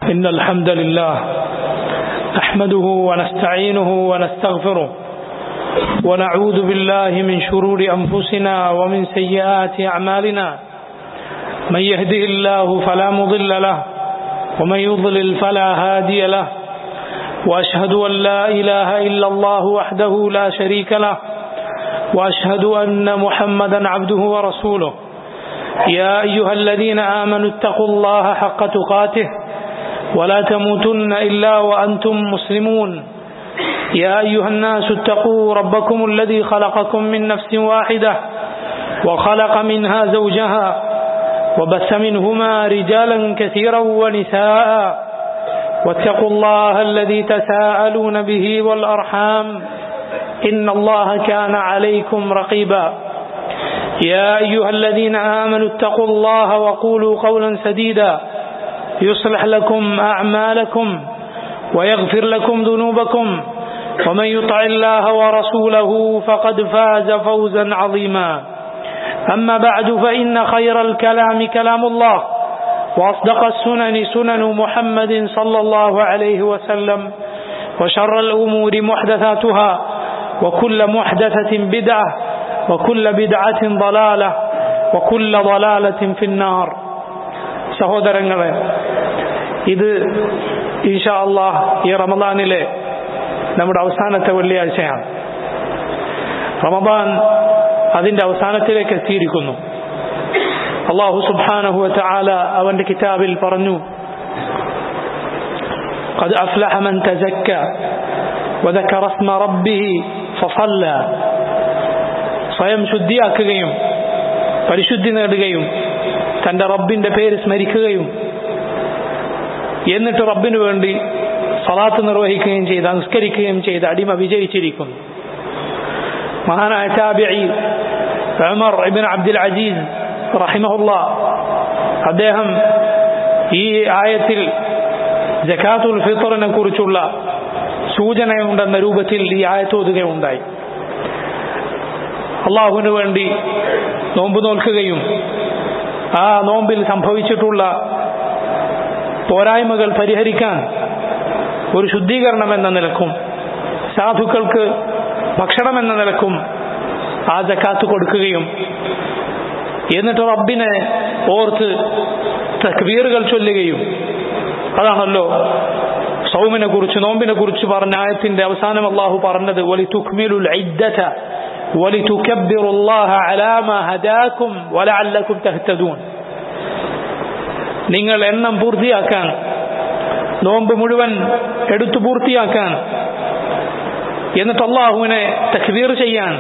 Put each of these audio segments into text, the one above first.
إن الحمد لله نحمده ونستعينه ونستغفره ونعوذ بالله من شرور أنفسنا ومن سيئات أعمالنا من يهده الله فلا مضل له ومن يضلل فلا هادي له وأشهد أن لا إله إلا الله وحده لا شريك له وأشهد أن محمدا عبده ورسوله يا أيها الذين آمنوا اتقوا الله حق تقاته ولا تموتن إلا وأنتم مسلمون يا أيها الناس اتقوا ربكم الذي خلقكم من نفس واحدة وخلق منها زوجها وبث منهما رجالا كثيرا ونساء واتقوا الله الذي تساءلون به والأرحام إن الله كان عليكم رقيبا يا أيها الذين آمنوا اتقوا الله وقولوا قولا سديدا يصلح لكم أعمالكم ويغفر لكم ذنوبكم ومن يطع الله ورسوله فقد فاز فوزا عظيما أما بعد فإن خير الكلام كلام الله وأصدق السنن سنن محمد صلى الله عليه وسلم وشر الأمور محدثاتها وكل محدثة بدعة وكل بدعة ضلالة وكل ضلالة في النار സഹോദരങ്ങളെ ഇത് ഈഷാ അള്ളാഹ് ഈ റമദാനിലെ നമ്മുടെ അവസാനത്തെ വെള്ളിയാഴ്ചയാണ് റമദാൻ അതിന്റെ അവസാനത്തിലേക്ക് എത്തിയിരിക്കുന്നു അള്ളാഹു സുബാനഹു ആല അവന്റെ കിതാബിൽ പറഞ്ഞു قد أفلح من تزكى وذكر اسم ربه فصلى സ്വയം ശുദ്ധിയാക്കുകയും പരിശുദ്ധി നേടുകയും തന്റെ റബ്ബിന്റെ പേര് സ്മരിക്കുകയും എന്നിട്ട് റബ്ബിനു വേണ്ടി സലാത്ത് നിർവഹിക്കുകയും ചെയ്ത് അനുസ്കരിക്കുകയും ചെയ്ത് അടിമ വിജയിച്ചിരിക്കുന്നു മഹാനായ താബിഈ ഉമർ ഇബ്ൻ അബ്ദുൽ അസീസ് റഹിമഹുല്ല അദ്ദേഹം ഈ ആയത്തിൽ ജക്കാത്തുൽ ഫിത്തറിനെ കുറിച്ചുള്ള സൂചനയുണ്ടെന്ന രൂപത്തിൽ ഈ ആയത്തോതുകയുണ്ടായി അള്ളാഹുവിന് വേണ്ടി നോമ്പ് നോൽക്കുകയും ആ നോമ്പിൽ സംഭവിച്ചിട്ടുള്ള പോരായ്മകൾ പരിഹരിക്കാൻ ഒരു ശുദ്ധീകരണം എന്ന നിലക്കും സാധുക്കൾക്ക് ഭക്ഷണം എന്ന നിലക്കും ആ ജക്കാത്ത് കൊടുക്കുകയും എന്നിട്ട് റബ്ബിനെ ഓർത്ത് തക്ബീറുകൾ ചൊല്ലുകയും അതാണല്ലോ സൗമിനെ കുറിച്ച് നോമ്പിനെ കുറിച്ച് പറഞ്ഞ ആയത്തിന്റെ അവസാനം അള്ളാഹു പറഞ്ഞത് വലി തുക്മിലുൽ ഇദ്ദത വലി തുക്കബ്ബിറുല്ലാഹ അലാ മാ ഹദാകും വലഅല്ലകും തഹ്തദൂൻ നിങ്ങൾ എണ്ണം പൂർത്തിയാക്കാൻ നോമ്പ് മുഴുവൻ എടുത്തു പൂർത്തിയാക്കാൻ എന്നിട്ട് അള്ളാഹുവിനെ തക്ബീർ ചെയ്യാൻ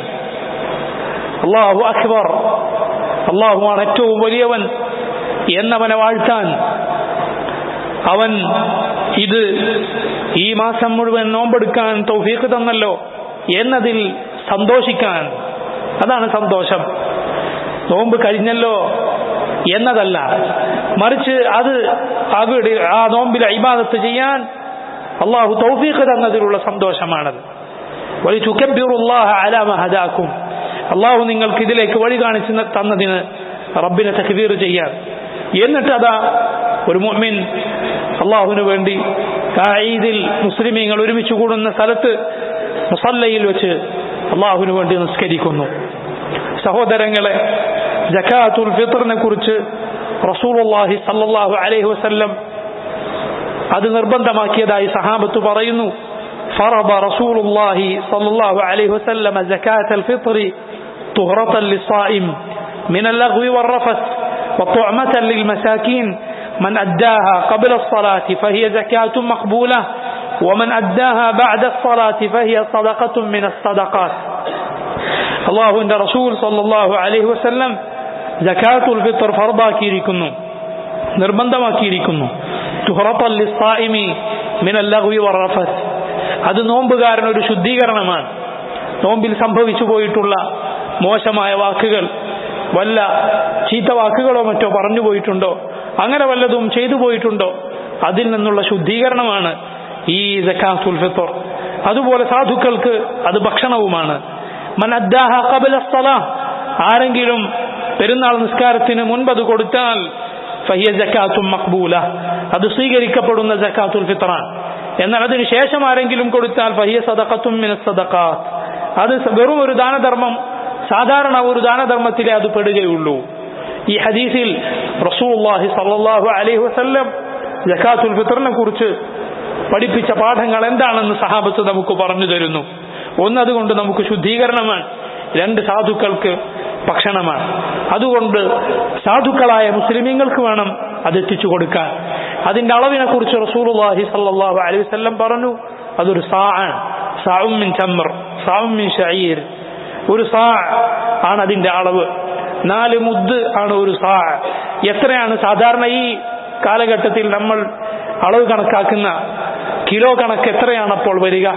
അള്ളാഹു അക്ബർ അള്ളാഹുവാണ് ഏറ്റവും വലിയവൻ എന്നവനെ വാഴ്ത്താൻ അവൻ ഇത് ഈ മാസം മുഴുവൻ നോമ്പെടുക്കാൻ തൗഫീഖ് തന്നല്ലോ എന്നതിൽ സന്തോഷിക്കാൻ അതാണ് സന്തോഷം നോമ്പ് കഴിഞ്ഞല്ലോ എന്നതല്ല മറിച്ച് അത് അവിടെ ആ നോമ്പിൽ ഇബാദത്ത് ചെയ്യാൻ അള്ളാഹു തൗഫീഖ് തന്നതിലുള്ള സന്തോഷമാണത് വലി തുക്കബിറുല്ലാഹ അലാമ ഹദാക്കും അള്ളാഹു നിങ്ങൾക്ക് ഇതിലേക്ക് വഴി കാണിച്ചു തന്നതിന് റബ്ബിനെ തക്ബീർ ചെയ്യാൻ എന്നിട്ട് അതാ ഒരു മുഅ്മിൻ അള്ളാഹുവിന് വേണ്ടി ആ ഈദിൽ മുസ്ലിമീങ്ങൾ ഒരുമിച്ച് കൂടുന്ന സ്ഥലത്ത് മുസല്ലയിൽ വെച്ച് അള്ളാഹുവിന് വേണ്ടി നിസ്കരിക്കുന്നു സഹോദരങ്ങളെ ജക്കാത്തുൽ ഫിത്തറിനെ കുറിച്ച് റസൂലുള്ളാഹി സല്ലല്ലാഹു അലൈഹി വസല്ലം അത് നിർബന്ധമാക്കിയതായി സഹാബത്ത് പറയുന്നു فرض رسول الله صلى الله عليه وسلم زكاة الفطر طهرة للصائم من اللغو والرفث وطعمة للمساكين من أداها قبل الصلاة فهي زكاة مقبولة ومن أداها بعد الصلاة فهي صدقة من الصدقات الله عند رسول صلى الله عليه وسلم زكاة الفطر فرضا كيريكنو നിർബന്ധമാക്കിയിരിക്കുന്നു തുഹറത്തല്ലിസ്തായിമി മിനൽ ലഗ്വി വറഫത്ത് അത് നോമ്പുകാരൻ ഒരു ശുദ്ധീകരണമാണ് നോമ്പിൽ സംഭവിച്ചു പോയിട്ടുള്ള മോശമായ വാക്കുകൾ വല്ല ചീത്ത വാക്കുകളോ മറ്റോ പറഞ്ഞു പോയിട്ടുണ്ടോ അങ്ങനെ വല്ലതും ചെയ്തു പോയിട്ടുണ്ടോ അതിൽ നിന്നുള്ള ശുദ്ധീകരണമാണ് ഈ ജക്കാത്തുൽ ഫിത്തർ അതുപോലെ സാധുക്കൾക്ക് അത് ഭക്ഷണവുമാണ് മൻ അദ്ദാഹ ഖബല الصلاة ആരെങ്കിലും പെരുന്നാൾ നിസ്കാരത്തിന് മുൻപ് അത് കൊടുത്താൽ ഫഹിയ ജക്കാത്തും മക്ബൂല അത് സ്വീകരിക്കപ്പെടുന്ന ജക്കാത്തുൽ ഫിത്റാണ് എന്നാൽ അതിന് ശേഷം ആരെങ്കിലും കൊടുത്താൽ ഫഹിയ സദഖത്തും മിന സദഖാത്ത് അത് വെറും ഒരു ദാനധർമ്മം സാധാരണ ഒരു ദാനധർമ്മത്തിലെ അത് പെടുകയുള്ളൂ ഈ ഹദീസിൽ റസൂലുള്ളാഹി സ്വല്ലല്ലാഹു അലൈഹി വസല്ലം ജക്കാത്തുൽ ഫിത്റിനെ കുറിച്ച് പഠിപ്പിച്ച പാഠങ്ങൾ എന്താണെന്ന് സഹാബത്ത് നമുക്ക് പറഞ്ഞു തരുന്നു ഒന്ന് അതുകൊണ്ട് നമുക്ക് ശുദ്ധീകരണമാണ് രണ്ട് സാധുക്കൾക്ക് ഭക്ഷണമാണ് അതുകൊണ്ട് സാധുക്കളായ മുസ്ലിമീങ്ങൾക്ക് വേണം അത് എത്തിച്ചു കൊടുക്കാൻ അതിന്റെ അളവിനെ കുറിച്ച് റസൂലുള്ളാഹി സല്ലല്ലാഹു അലൈഹി വസല്ലം പറഞ്ഞു അതൊരു സാആണ് സാഉം മിൻ ചമ്ർ സാഉം മിൻ ഷഈർ ഒരു സാ ആണ് അതിന്റെ അളവ് നാല് മുദ് ആണ് ഒരു സാ എത്രയാണ് സാധാരണ ഈ കാലഘട്ടത്തിൽ നമ്മൾ അളവ് കണക്കാക്കുന്ന കിലോ കണക്ക് എത്രയാണ് അപ്പോൾ വരിക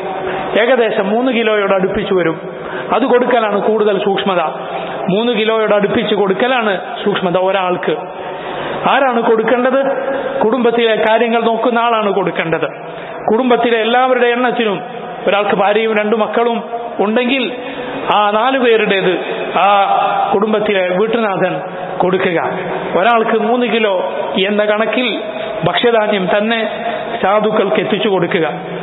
ഏകദേശം മൂന്ന് കിലോയോട് അടുപ്പിച്ചു വരും അത് കൊടുക്കലാണ് കൂടുതൽ സൂക്ഷ്മത മൂന്ന് കിലോയോട് അടുപ്പിച്ച് കൊടുക്കലാണ് സൂക്ഷ്മത ഒരാൾക്ക് ആരാണ് കൊടുക്കേണ്ടത് കുടുംബത്തിലെ കാര്യങ്ങൾ നോക്കുന്ന ആളാണ് കൊടുക്കേണ്ടത് കുടുംബത്തിലെ എല്ലാവരുടെ എണ്ണത്തിനും ഒരാൾക്ക് ഭാര്യയും രണ്ടു മക്കളും ഉണ്ടെങ്കിൽ ആ നാലു പേരുടേത് ആ കുടുംബത്തിലെ വീട്ടുനാഥൻ കൊടുക്കുക ഒരാൾക്ക് മൂന്ന് കിലോ എന്ന കണക്കിൽ ഭക്ഷ്യധാന്യം തന്നെ സാധുക്കൾക്ക് എത്തിച്ചു കൊടുക്കുക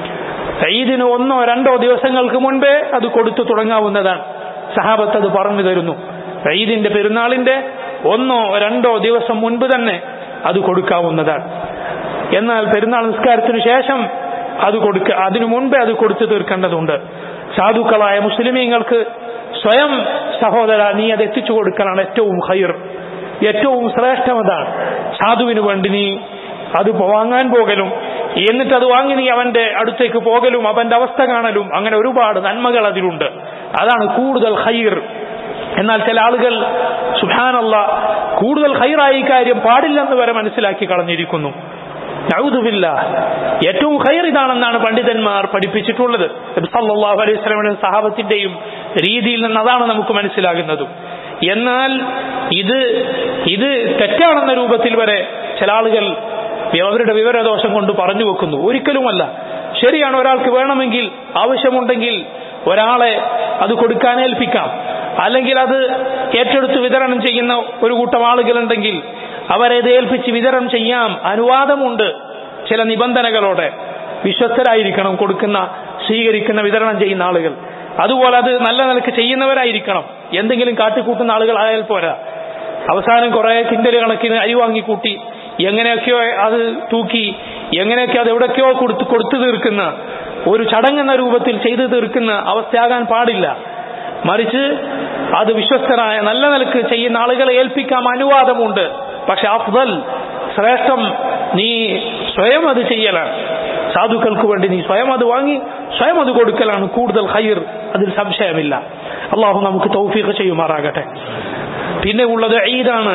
ഈദിന് ഒന്നോ രണ്ടോ ദിവസങ്ങൾക്ക് മുൻപേ അത് കൊടുത്തു തുടങ്ങാവുന്നതാണ് സഹാബത്ത് അത് പറഞ്ഞു തരുന്നു ഈദിന്റെ പെരുന്നാളിന്റെ ഒന്നോ രണ്ടോ ദിവസം മുൻപ് തന്നെ അത് കൊടുക്കാവുന്നതാണ് എന്നാൽ പെരുന്നാൾ നിസ്കാരത്തിനു ശേഷം അത് കൊടുക്ക അതിനു മുൻപേ അത് കൊടുത്തു തീർക്കേണ്ടതുണ്ട് സാധുക്കളായ മുസ്ലിമീങ്ങൾക്ക് സ്വയം സഹോദര നീ അത് എത്തിച്ചു കൊടുക്കലാണ് ഏറ്റവും ഹൈർ ഏറ്റവും ശ്രേഷ്ഠമതാണ് സാധുവിന് വേണ്ടി നീ അത് വാങ്ങാൻ പോകലും എന്നിട്ട് അത് വാങ്ങി നീ അവന്റെ അടുത്തേക്ക് പോകലും അവന്റെ അവസ്ഥ കാണലും അങ്ങനെ ഒരുപാട് നന്മകൾ അതിലുണ്ട് അതാണ് കൂടുതൽ ഹൈർ എന്നാൽ ചില ആളുകൾ സുഹാനല്ല കൂടുതൽ ഹൈറായി കാര്യം പാടില്ലെന്ന് വരെ മനസ്സിലാക്കി കളഞ്ഞിരിക്കുന്നു നൗദുബില്ല ഏറ്റവും ഹൈർ ഇതാണെന്നാണ് പണ്ഡിതന്മാർ പഠിപ്പിച്ചിട്ടുള്ളത് സല്ലല്ലാഹു അലൈഹി വസല്ലമയുടെ സഹാബത്തിന്റെയും രീതിയിൽ നിന്ന് അതാണ് നമുക്ക് മനസ്സിലാകുന്നതും എന്നാൽ ഇത് ഇത് തെറ്റാണെന്ന രൂപത്തിൽ വരെ ചില ആളുകൾ അവരുടെ വിവരദോഷം കൊണ്ട് പറഞ്ഞു വെക്കുന്നു ഒരിക്കലുമല്ല ശരിയാണ് ഒരാൾക്ക് വേണമെങ്കിൽ ആവശ്യമുണ്ടെങ്കിൽ ഒരാളെ അത് കൊടുക്കാൻ ഏൽപ്പിക്കാം അല്ലെങ്കിൽ അത് ഏറ്റെടുത്ത് വിതരണം ചെയ്യുന്ന ഒരു കൂട്ടം ആളുകളുണ്ടെങ്കിൽ അവരെ ഇത് ഏൽപ്പിച്ച് വിതരണം ചെയ്യാം അനുവാദമുണ്ട് ചില നിബന്ധനകളോടെ വിശ്വസ്തരായിരിക്കണം കൊടുക്കുന്ന സ്വീകരിക്കുന്ന വിതരണം ചെയ്യുന്ന ആളുകൾ അതുപോലെ അത് നല്ല നിലക്ക് ചെയ്യുന്നവരായിരിക്കണം എന്തെങ്കിലും കാട്ടിക്കൂട്ടുന്ന ആളുകളായാൽ പോരാ അവസാനം കുറെ കിൻഡൽ കണക്കിന് അരി വാങ്ങിക്കൂട്ടി എങ്ങനെയൊക്കെയോ അത് തൂക്കി എങ്ങനെയൊക്കെ അത് എവിടൊക്കെയോ കൊടുത്ത് കൊടുത്തു തീർക്കുന്ന ഒരു ചടങ്ങെന്ന രൂപത്തിൽ ചെയ്തു തീർക്കുന്ന അവസ്ഥയാകാൻ പാടില്ല മറിച്ച് അത് വിശ്വസ്തരായ നല്ല നിലക്ക് ചെയ്യുന്ന ആളുകളെ ഏൽപ്പിക്കാൻ അനുവാദമുണ്ട് പക്ഷെ അഫ്ദൽ ശ്രേഷ്ഠം നീ സ്വയം അത് ചെയ്യലാണ് സാധുക്കൾക്ക് വേണ്ടി നീ സ്വയം അത് വാങ്ങി സ്വയം അത് കൊടുക്കലാണ് കൂടുതൽ ഹൈർ അതിൽ സംശയമില്ല അള്ളാഹു നമുക്ക് തൗഫീഖ് ചെയ്യുമാറാകട്ടെ പിന്നെ ഉള്ളത് ഈദാണ്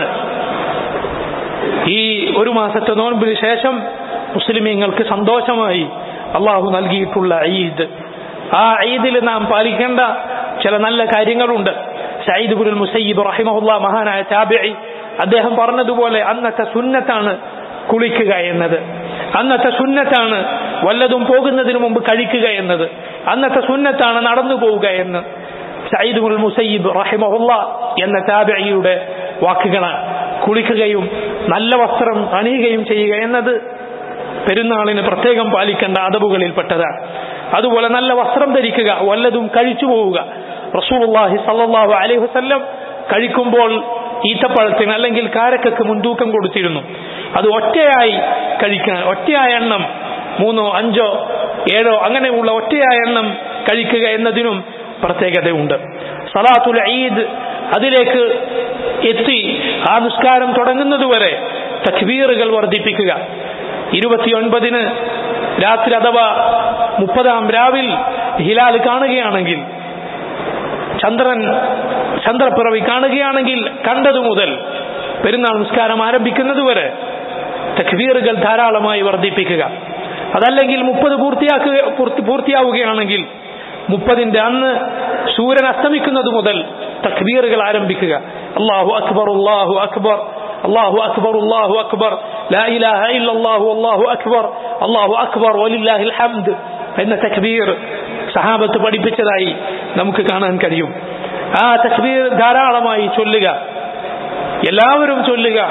ഈ ഒരു മാസത്തെ നോൻപിന് ശേഷം മുസ്ലിമീങ്ങൾക്ക് സന്തോഷമായി അള്ളാഹു നൽകിയിട്ടുള്ള ഈദ് ആ ഈദിൽ നാം പാലിക്കേണ്ട ചില നല്ല കാര്യങ്ങളുണ്ട് സയ്യിദ് ബുൽ മുസയ്യിബ് റഹിമഹുല്ല മഹാനായ താബിഇ അദ്ദേഹം പറഞ്ഞതുപോലെ അന്നത്തെ സുന്നത്താണ് കുളിക്കുക എന്നത് അന്നത്തെ സുന്നത്താണ് വല്ലതും പോകുന്നതിന് മുമ്പ് കഴിക്കുക എന്നത് അന്നത്തെ സുന്നത്താണ് നടന്നു പോവുക എന്ന് സയ്യിദ് ബുൽ മുസയ്യിബ് റഹിമഹുല്ല എന്ന താബിഇയുടെ വാക്കുകളാണ് കുളിക്കുകയും നല്ല വസ്ത്രം അണിയുകയും ചെയ്യുക എന്നത് പെരുന്നാളിന് പ്രത്യേകം പാലിക്കേണ്ട അതവുകളിൽപ്പെട്ടതാണ് അതുപോലെ നല്ല വസ്ത്രം ധരിക്കുക വല്ലതും കഴിച്ചു പോവുക റസൂലുള്ളാഹി സല്ലല്ലാഹു അലൈഹി വസല്ലം കഴിക്കുമ്പോൾ ഈത്തപ്പഴത്തിന് അല്ലെങ്കിൽ കാരക്കക്ക് മുൻതൂക്കം കൊടുത്തിരുന്നു അത് ഒറ്റയായി കഴിക്കാൻ ഒറ്റയായ എണ്ണം മൂന്നോ അഞ്ചോ ഏഴോ അങ്ങനെയുള്ള ഒറ്റയായ എണ്ണം കഴിക്കുക എന്നതിനും പ്രത്യേകതയുണ്ട് സലാത്തുൽ ഈദ് അതിലേക്ക് എത്തി ആ നിസ്കാരം തുടങ്ങുന്നതുവരെ തക്ബീറുകൾ വർദ്ധിപ്പിക്കുക ഇരുപത്തിയൊൻപതിന് രാത്രി അഥവാ മുപ്പതാം രാവിൽ ഹിലാൽ കാണുകയാണെങ്കിൽ ചന്ദ്രൻ ചന്ദ്രപ്പിറവി കാണുകയാണെങ്കിൽ കണ്ടതു മുതൽ പെരുന്നാൾ നിസ്കാരം ആരംഭിക്കുന്നതുവരെ തക്ബീറുകൾ ധാരാളമായി വർദ്ധിപ്പിക്കുക അതല്ലെങ്കിൽ മുപ്പത് പൂർത്തിയാക്കുക പൂർത്തിയാവുകയാണെങ്കിൽ മുപ്പതിന്റെ അന്ന് സൂര്യൻ അസ്തമിക്കുന്നത് മുതൽ തക്ബീറുകൾ ആരംഭിക്കുക അള്ളാഹു അക്ബർ അള്ളാഹു അക്ബർ അള്ളാഹു അക്ബർ അള്ളാഹു അക്ബർ ലാ ഇലാഹ ഇല്ലല്ലാഹു അല്ലാഹു അക്ബർ അള്ളാഹു അക്ബർ വലില്ലാഹിൽ ഹംദ് എന്ന തക്ബീർ സഹാബത്ത് പഠിപ്പിച്ചതായി നമുക്ക് കാണാൻ കഴിയും ആ തക്ബീർ ധാരാളമായി ചൊല്ലുക എല്ലാവരും ചൊല്ലുക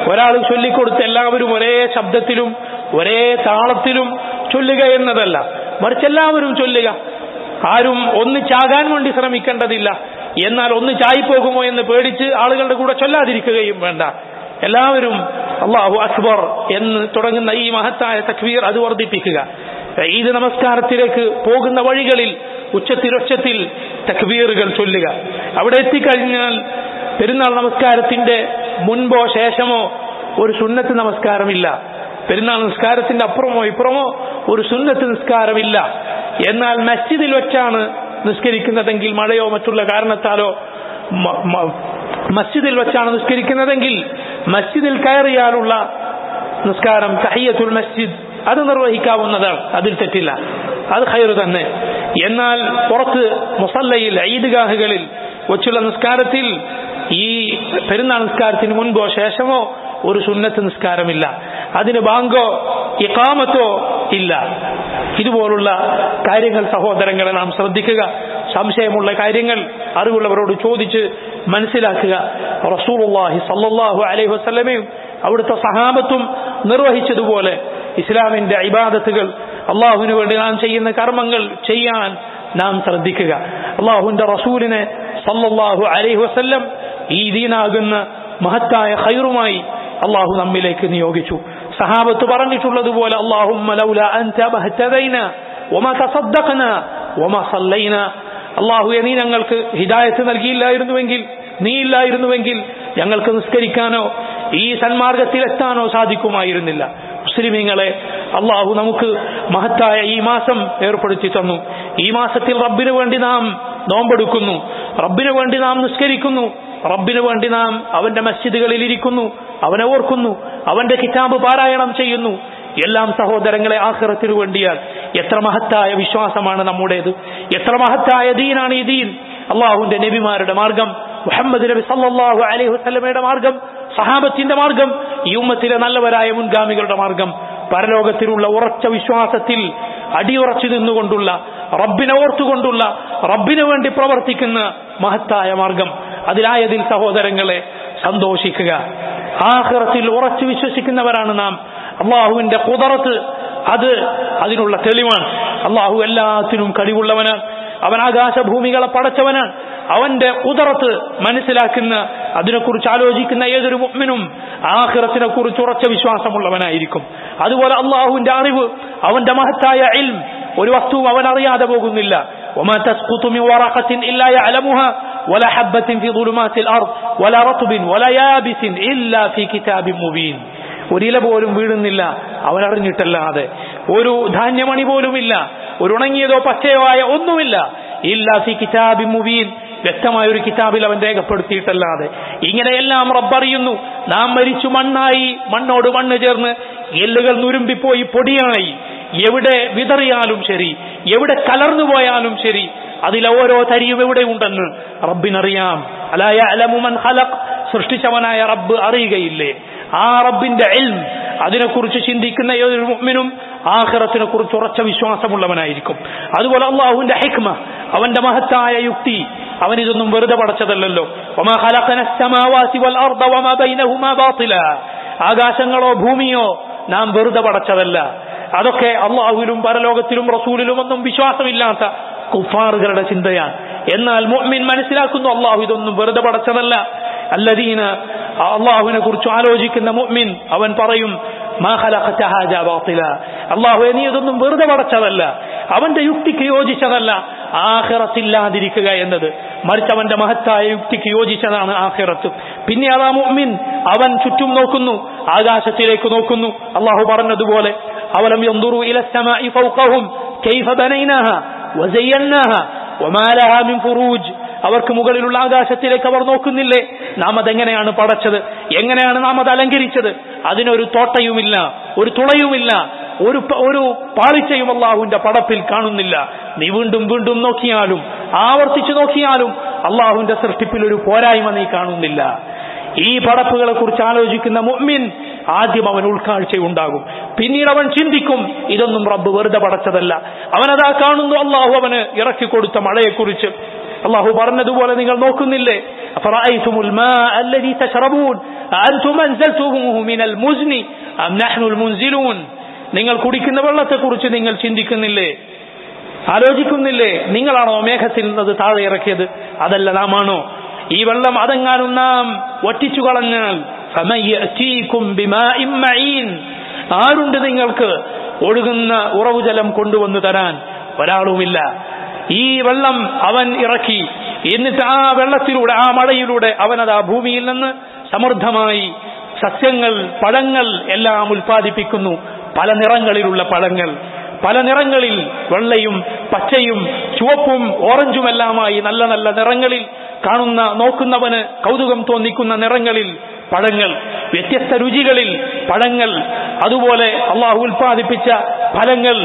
ഒരാൾ ചൊല്ലിക്കൊടുത്ത് എല്ലാവരും ഒരേ ശബ്ദത്തിലും ഒരേ താളത്തിലും ചൊല്ലുക എന്നതല്ല മറിച്ച് എല്ലാവരും ചൊല്ലുക ആരും ഒന്നിച്ചാകാൻ വേണ്ടി ശ്രമിക്കേണ്ടതില്ല എന്നാൽ ഒന്ന് ചായിപ്പോകുമോ എന്ന് പേടിച്ച് ആളുകളുടെ കൂടെ ചൊല്ലാതിരിക്കുകയും വേണ്ട എല്ലാവരും അള്ളാഹു അക്ബർ എന്ന് തുടങ്ങുന്ന ഈ മഹത്തായ തക്വീർ അത് വർദ്ധിപ്പിക്കുക ഈദ് നമസ്കാരത്തിലേക്ക് പോകുന്ന വഴികളിൽ ഉച്ചത്തിലൊച്ചത്തിൽ തക്വീറുകൾ ചൊല്ലുക അവിടെ എത്തിക്കഴിഞ്ഞാൽ പെരുന്നാൾ നമസ്കാരത്തിന്റെ മുൻപോ ശേഷമോ ഒരു സുന്നത്ത് നമസ്കാരമില്ല പെരുന്നാൾ നിസ്കാരത്തിന്റെ അപ്പുറമോ ഇപ്പുറമോ ഒരു സുന്നത്ത് നിസ്കാരമില്ല എന്നാൽ മസ്ജിദിൽ വെച്ചാണ് നിസ്കരിക്കുന്നതെങ്കിൽ മഴയോ മറ്റുള്ള കാരണത്താലോ മ- മ- മസ്ജിദിൽ വെച്ചാണ് നിസ്കരിക്കുന്നതെങ്കിൽ മസ്ജിദിൽ കയറിയാലുള്ള നിസ്കാരം തഹയ്യത്തുൽ മസ്ജിദ് അത് നിർവഹിക്കാവുന്നതാണ് അതിൽ തെറ്റില്ല അത് ഖൈറ് തന്നെ എന്നാൽ പുറത്ത് മുസല്ലയിൽ ഈദ്ഗാഹുകളിൽ വെച്ചുള്ള നിസ്കാരത്തിൽ ഈ പെരുന്നാൾ നിസ്കാരത്തിന് മുൻപോ ശേഷമോ ഒരു സുന്നത്ത് നിസ്കാരമില്ല അതിന് ബാങ്കോ ഇഖാമത്തോ ഇല്ല ഇതുപോലുള്ള കാര്യങ്ങൾ സഹോദരങ്ങളെ നാം ശ്രദ്ധിക്കുക സംശയമുള്ള കാര്യങ്ങൾ അറിവുള്ളവരോട് ചോദിച്ച് മനസ്സിലാക്കുക റസൂലുള്ളാഹി സല്ലല്ലാഹു അലൈഹി വസല്ലമയും അവിടുത്തെ സഹാബത്തും നിർവഹിച്ചതുപോലെ ഇസ്ലാമിന്റെ ഇബാദത്തുകൾ അള്ളാഹുവിന് വേണ്ടി നാം ചെയ്യുന്ന കർമ്മങ്ങൾ ചെയ്യാൻ നാം ശ്രദ്ധിക്കുക അള്ളാഹുവിന്റെ റസൂലിനെ സല്ലല്ലാഹു അലൈഹി വസല്ലം ഈ ദീനാകുന്ന മഹത്തായ ഖൈറുമായി അള്ളാഹു നമ്മിലേക്ക് നിയോഗിച്ചു സഹാബത്ത് പറഞ്ഞിട്ടുള്ളതുപോലെ അള്ളാഹുമ്മ ലൗല അൻത മഹ്തദൈന വമാ തസദ്ദഖന വമാ സല്ലൈന അള്ളാഹുവെ നീ ഞങ്ങൾക്ക് ഹിദായത്ത് നൽകിയില്ലായിരുന്നുവെങ്കിൽ നീ ഇല്ലായിരുന്നുവെങ്കിൽ ഞങ്ങൾക്ക് നിസ്കരിക്കാനോ ഈ സന്മാർഗത്തിലെത്താനോ സാധിക്കുമായിരുന്നില്ല മുസ്ലിമീങ്ങളെ അള്ളാഹു നമുക്ക് മഹത്തായ ഈ മാസം ഏർപ്പെടുത്തി തന്നു ഈ മാസത്തിൽ റബ്ബിന് വേണ്ടി നാം നോമ്പെടുക്കുന്നു റബ്ബിന് വേണ്ടി നാം നിസ്കരിക്കുന്നു റബ്ബിന് വേണ്ടി നാം അവന്റെ മസ്ജിദുകളിൽ ഇരിക്കുന്നു അവനെ ഓർക്കുന്നു അവന്റെ കിതാബ് പാരായണം ചെയ്യുന്നു എല്ലാം സഹോദരങ്ങളെ ആഖിറത്തിനു വേണ്ടിയാൽ എത്ര മഹത്തായ വിശ്വാസമാണ് നമ്മുടേത് എത്ര മഹത്തായ ദീനാണ് ഈ ദീൻ അള്ളാഹുവിന്റെ നബിമാരുടെ മാർഗം മുഹമ്മദ് നബി സല്ലല്ലാഹു അലൈഹി വസല്ലമയുടെ മാർഗം സഹാബത്തിന്റെ മാർഗം ഈ ഉമ്മത്തിലെ നല്ലവരായ മുൻഗാമികളുടെ മാർഗം പരലോകത്തിലുള്ള ഉറച്ച വിശ്വാസത്തിൽ അടിയുറച്ചു നിന്നുകൊണ്ടുള്ള റബ്ബിനെ ഓർത്തുകൊണ്ടുള്ള റബ്ബിന് വേണ്ടി പ്രവർത്തിക്കുന്ന മഹത്തായ മാർഗം അതിലായതിൽ സഹോദരങ്ങളെ സന്തോഷിക്കുക ആഹ്റത്തിൽ ഉറച്ചു വിശ്വസിക്കുന്നവരാണ് നാം അള്ളാഹുവിന്റെ കുതറത്ത് അത് അതിനുള്ള തെളിവാണ് അള്ളാഹു എല്ലാത്തിനും കഴിവുള്ളവനാണ് അവൻ ആകാശഭൂമികളെ പടച്ചവനാണ് അവന്റെ കുതറത്ത് മനസ്സിലാക്കുന്ന അതിനെക്കുറിച്ച് ആലോചിക്കുന്ന ഏതൊരു മുഅ്മിനും ആഖിറത്തിനെ കുറിച്ച് ഉറച്ച വിശ്വാസമുള്ളവനായിരിക്കും അതുപോലെ അള്ളാഹുവിന്റെ അറിവ് അവന്റെ മഹത്തായ ഇൽം ഒരു വസ്തുവും അവൻ അറിയാതെ പോകുന്നില്ല وما تسقط من ورقة إلا يعلمها ولا حبة في ظلمات الأرض ولا رطب ولا يابس إلا في كتاب مبين ഒരില പോലും വീഴുന്നില്ല അവൻ അറിഞ്ഞിട്ടല്ലാതെ ഒരു ധാന്യമണി പോലുമില്ല ഒരു ഉണങ്ങിയതോ പച്ചയോ ആയ ഒന്നുമില്ല ഇല്ല ഫി കിതാബി മുബീൻ വ്യക്തമായ ഒരു കിതാബിൽ അവൻ രേഖപ്പെടുത്തിയിട്ടല്ലാതെ ഇങ്ങനെയെല്ലാം റബ്ബറിയുന്നു നാം മരിച്ചു മണ്ണായി മണ്ണോട് മണ്ണ് ചേർന്ന് എല്ലുകൾ നുരുമ്പിപ്പോയി പൊടിയായി എവിടെ വിതറിയാലും ശരി എവിടെ കലർന്നു പോയാലും ശരി അതിലെ ഓരോ തരിയും എവിടെ ഉണ്ടെന്ന് റബ്ബിനറിയാം അലായ അലമുമൻ ഹലക് സൃഷ്ടിച്ചവനായ റബ്ബ് അറിയുകയില്ലേ ആ റബ്ബിന്റെ എൽം അതിനെക്കുറിച്ച് ചിന്തിക്കുന്ന ഏതൊരു മുഅ്മിനും ആഖിറത്തിനെ കുറിച്ച് ഉറച്ച വിശ്വാസമുള്ളവനായിരിക്കും അതുപോലെ അള്ളാഹുവിന്റെ ഹിക്മ അവന്റെ മഹത്തായ യുക്തി അവൻ ഇതൊന്നും വെറുതെ പടച്ചതല്ലല്ലോ വമാ ഖലഖന السماوات والارض وما بينهما باطلا ആകാശങ്ങളോ ഭൂമിയോ നാം വെറുതെ പടച്ചതല്ല അതൊക്കെ അള്ളാഹുവിലും പരലോകത്തിലും റസൂലിലും ഒന്നും വിശ്വാസമില്ലാത്ത കുഫാറുകളുടെ ചിന്തയാണ് എന്നാൽ മുഅ്മിൻ മനസ്സിലാക്കുന്നു അള്ളാഹു ഇതൊന്നും വെറുതെ പടച്ചതല്ല അല്ലദീന അള്ളാഹുവിനെ കുറിച്ച് ആലോചിക്കുന്ന മുഅ്മിൻ അവൻ പറയും മാ ഖലഖത ഹാജാ ബാത്തില അള്ളാഹു നീ ഇതൊന്നും വെറുതെ പടച്ചതല്ല അവന്റെ യുക്തിക്ക് യോജിച്ചതല്ല ആഖിറത്തില്ലാതിരിക്കുക എന്നത് മറിച്ച് അവന്റെ മഹത്തായ യുക്തിക്ക് യോജിച്ചതാണ് ആഖിറത്ത് പിന്നെ അതാ മുഅ്മിൻ അവൻ ചുറ്റും നോക്കുന്നു ആകാശത്തിലേക്ക് നോക്കുന്നു അള്ളാഹു പറഞ്ഞതുപോലെ അവലം യന്ദുറു ഇല السماء فوقهم كيف بنيناها وزيناها وما لها من فروج അവർക്ക് മുകളിലുള്ള ആകാശത്തിലേക്ക് അവർ നോക്കുന്നില്ലേ നാം അതെങ്ങനെയാണ് പടച്ചത് എങ്ങനെയാണ് നാം അത് അലങ്കരിച്ചത് അതിനൊരു തോട്ടയുമില്ല ഒരു തുളയുമില്ല ഒരു പ- ഒരു പാളിച്ചയും അള്ളാഹുവിന്റെ പടപ്പിൽ കാണുന്നില്ല നീ വീണ്ടും വീണ്ടും നോക്കിയാലും ആവർത്തിച്ചു നോക്കിയാലും അള്ളാഹുവിന്റെ സൃഷ്ടിപ്പിൽ ഒരു പോരായ്മ നീ കാണുന്നില്ല ഈ പടപ്പുകളെ കുറിച്ച് ആലോചിക്കുന്ന മുഅ്മിൻ ആദ്യം അവൻ ഉൾക്കാഴ്ചയുണ്ടാകും പിന്നീട് അവൻ ചിന്തിക്കും ഇതൊന്നും റബ്ബ് വെറുതെ പടച്ചതല്ല അവനതാ കാണുന്നു അള്ളാഹു അവന് ഇറക്കി കൊടുത്ത മഴയെക്കുറിച്ച് അള്ളാഹു പറഞ്ഞതുപോലെ നിങ്ങൾ നോക്കുന്നില്ലേ أفرأيتم الماء الذي تشربون أأنتم أنزلتموه من المزن أم نحن المنزلون നിങ്ങൾ കുടിക്കുന്ന വെള്ളത്തെക്കുറിച്ച് നിങ്ങൾ ചിന്തിക്കുന്നില്ലേ ആലോചിക്കുന്നില്ലേ നിങ്ങളാണോ മേഘത്തിൽ നിന്നത് താഴെ ഇറക്കിയത് അതല്ല നാമാണോ ഈ വെള്ളം അതെങ്ങാനും നാം ഒറ്റിച്ചു കളഞ്ഞാൽ فمن يأتيكم بماء معين ആരുണ്ട് നിങ്ങൾക്ക് ഒഴുകുന്ന ഉറവുജലം കൊണ്ടുവന്നു തരാൻ ഒരാളുമില്ല ഈ വെള്ളം അവൻ ഇറക്കി എന്നിട്ട് ആ വെള്ളത്തിലൂടെ ആ മഴയിലൂടെ അവനത് ആ ഭൂമിയിൽ നിന്ന് സമൃദ്ധമായി സസ്യങ്ങൾ പഴങ്ങൾ എല്ലാം ഉൽപ്പാദിപ്പിക്കുന്നു പല നിറങ്ങളിലുള്ള പഴങ്ങൾ പല നിറങ്ങളിൽ വെള്ളയും പച്ചയും ചുവപ്പും ഓറഞ്ചുമെല്ലാമായി നല്ല നല്ല നിറങ്ങളിൽ കാണുന്ന നോക്കുന്നവന് കൗതുകം തോന്നിക്കുന്ന നിറങ്ങളിൽ പഴങ്ങൾ വ്യത്യസ്ത രുചികളിൽ പഴങ്ങൾ അതുപോലെ അള്ളാഹു ഉൽപ്പാദിപ്പിച്ച ഫലങ്ങൾ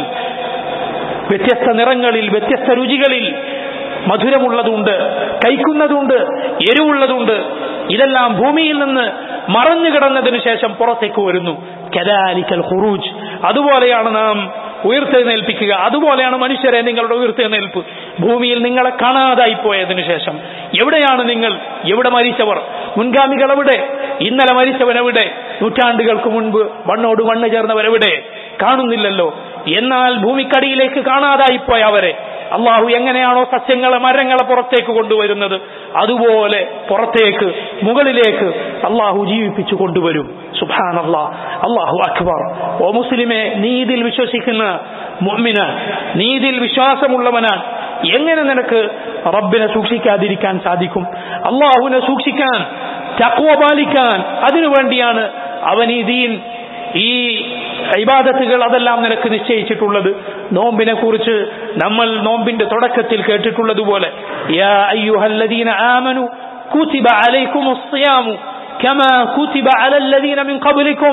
വ്യത്യസ്ത നിറങ്ങളിൽ വ്യത്യസ്ത രുചികളിൽ മധുരമുള്ളതുണ്ട് കൈക്കുന്നതുണ്ട് എരിവുള്ളതുണ്ട് ഇതെല്ലാം ഭൂമിയിൽ നിന്ന് മറഞ്ഞു കിടന്നതിന് ശേഷം പുറത്തേക്ക് വരുന്നു കലാലിക്കൽ ഹുറൂജ് അതുപോലെയാണ് നാം ഉയർത്തെഴുന്നേൽപ്പിക്കുക അതുപോലെയാണ് മനുഷ്യരെ നിങ്ങളുടെ ഉയർത്തെഴുന്നേൽപ്പ് ഭൂമിയിൽ നിങ്ങളെ കാണാതായി പോയതിനു ശേഷം എവിടെയാണ് നിങ്ങൾ എവിടെ മരിച്ചവർ മുൻഗാമികൾ എവിടെ ഇന്നലെ മരിച്ചവനെവിടെ നൂറ്റാണ്ടുകൾക്ക് മുൻപ് മണ്ണോട് മണ്ണ് ചേർന്നവരെവിടെ കാണുന്നില്ലല്ലോ എന്നാൽ ഭൂമിക്കടിയിലേക്ക് കാണാതായി പോയ അവരെ അള്ളാഹു എങ്ങനെയാണോ സസ്യങ്ങളെ മരങ്ങളെ പുറത്തേക്ക് കൊണ്ടുവരുന്നത് അതുപോലെ പുറത്തേക്ക് മുകളിലേക്ക് അള്ളാഹു ജീവിപ്പിച്ചു കൊണ്ടുവരും സുബാൻ അള്ളാഹ് അള്ളാഹു അക്ബർ ഓ മുസ്ലിമെ നീ ഇതിൽ വിശ്വസിക്കുന്ന മുഅ്മിന നീ ഇതിൽ വിശ്വാസമുള്ളവനാണ് എങ്ങനെ നിനക്ക് റബ്ബിനെ സൂക്ഷിക്കാതിരിക്കാൻ സാധിക്കും അള്ളാഹുവിനെ സൂക്ഷിക്കാൻ ചക്വ പാലിക്കാൻ അതിനു വേണ്ടിയാണ് അവൻ ഈ ദീൻ ഈ ഇബാദത്തുകൾ അതെല്ലാം നിനക്ക് നിശ്ചയിച്ചിട്ടുള്ളത് നോമ്പിനെ കുറിച്ച് നമ്മൾ നോമ്പിന്റെ തുടക്കത്തിൽ കേട്ടിട്ടുള്ളതുപോലെ യാ അയ്യുഹല്ലദീന ആമനു കുതിബ അലൈക്കുമുസ് സിയാമു كما كتب على الذين من قبلكم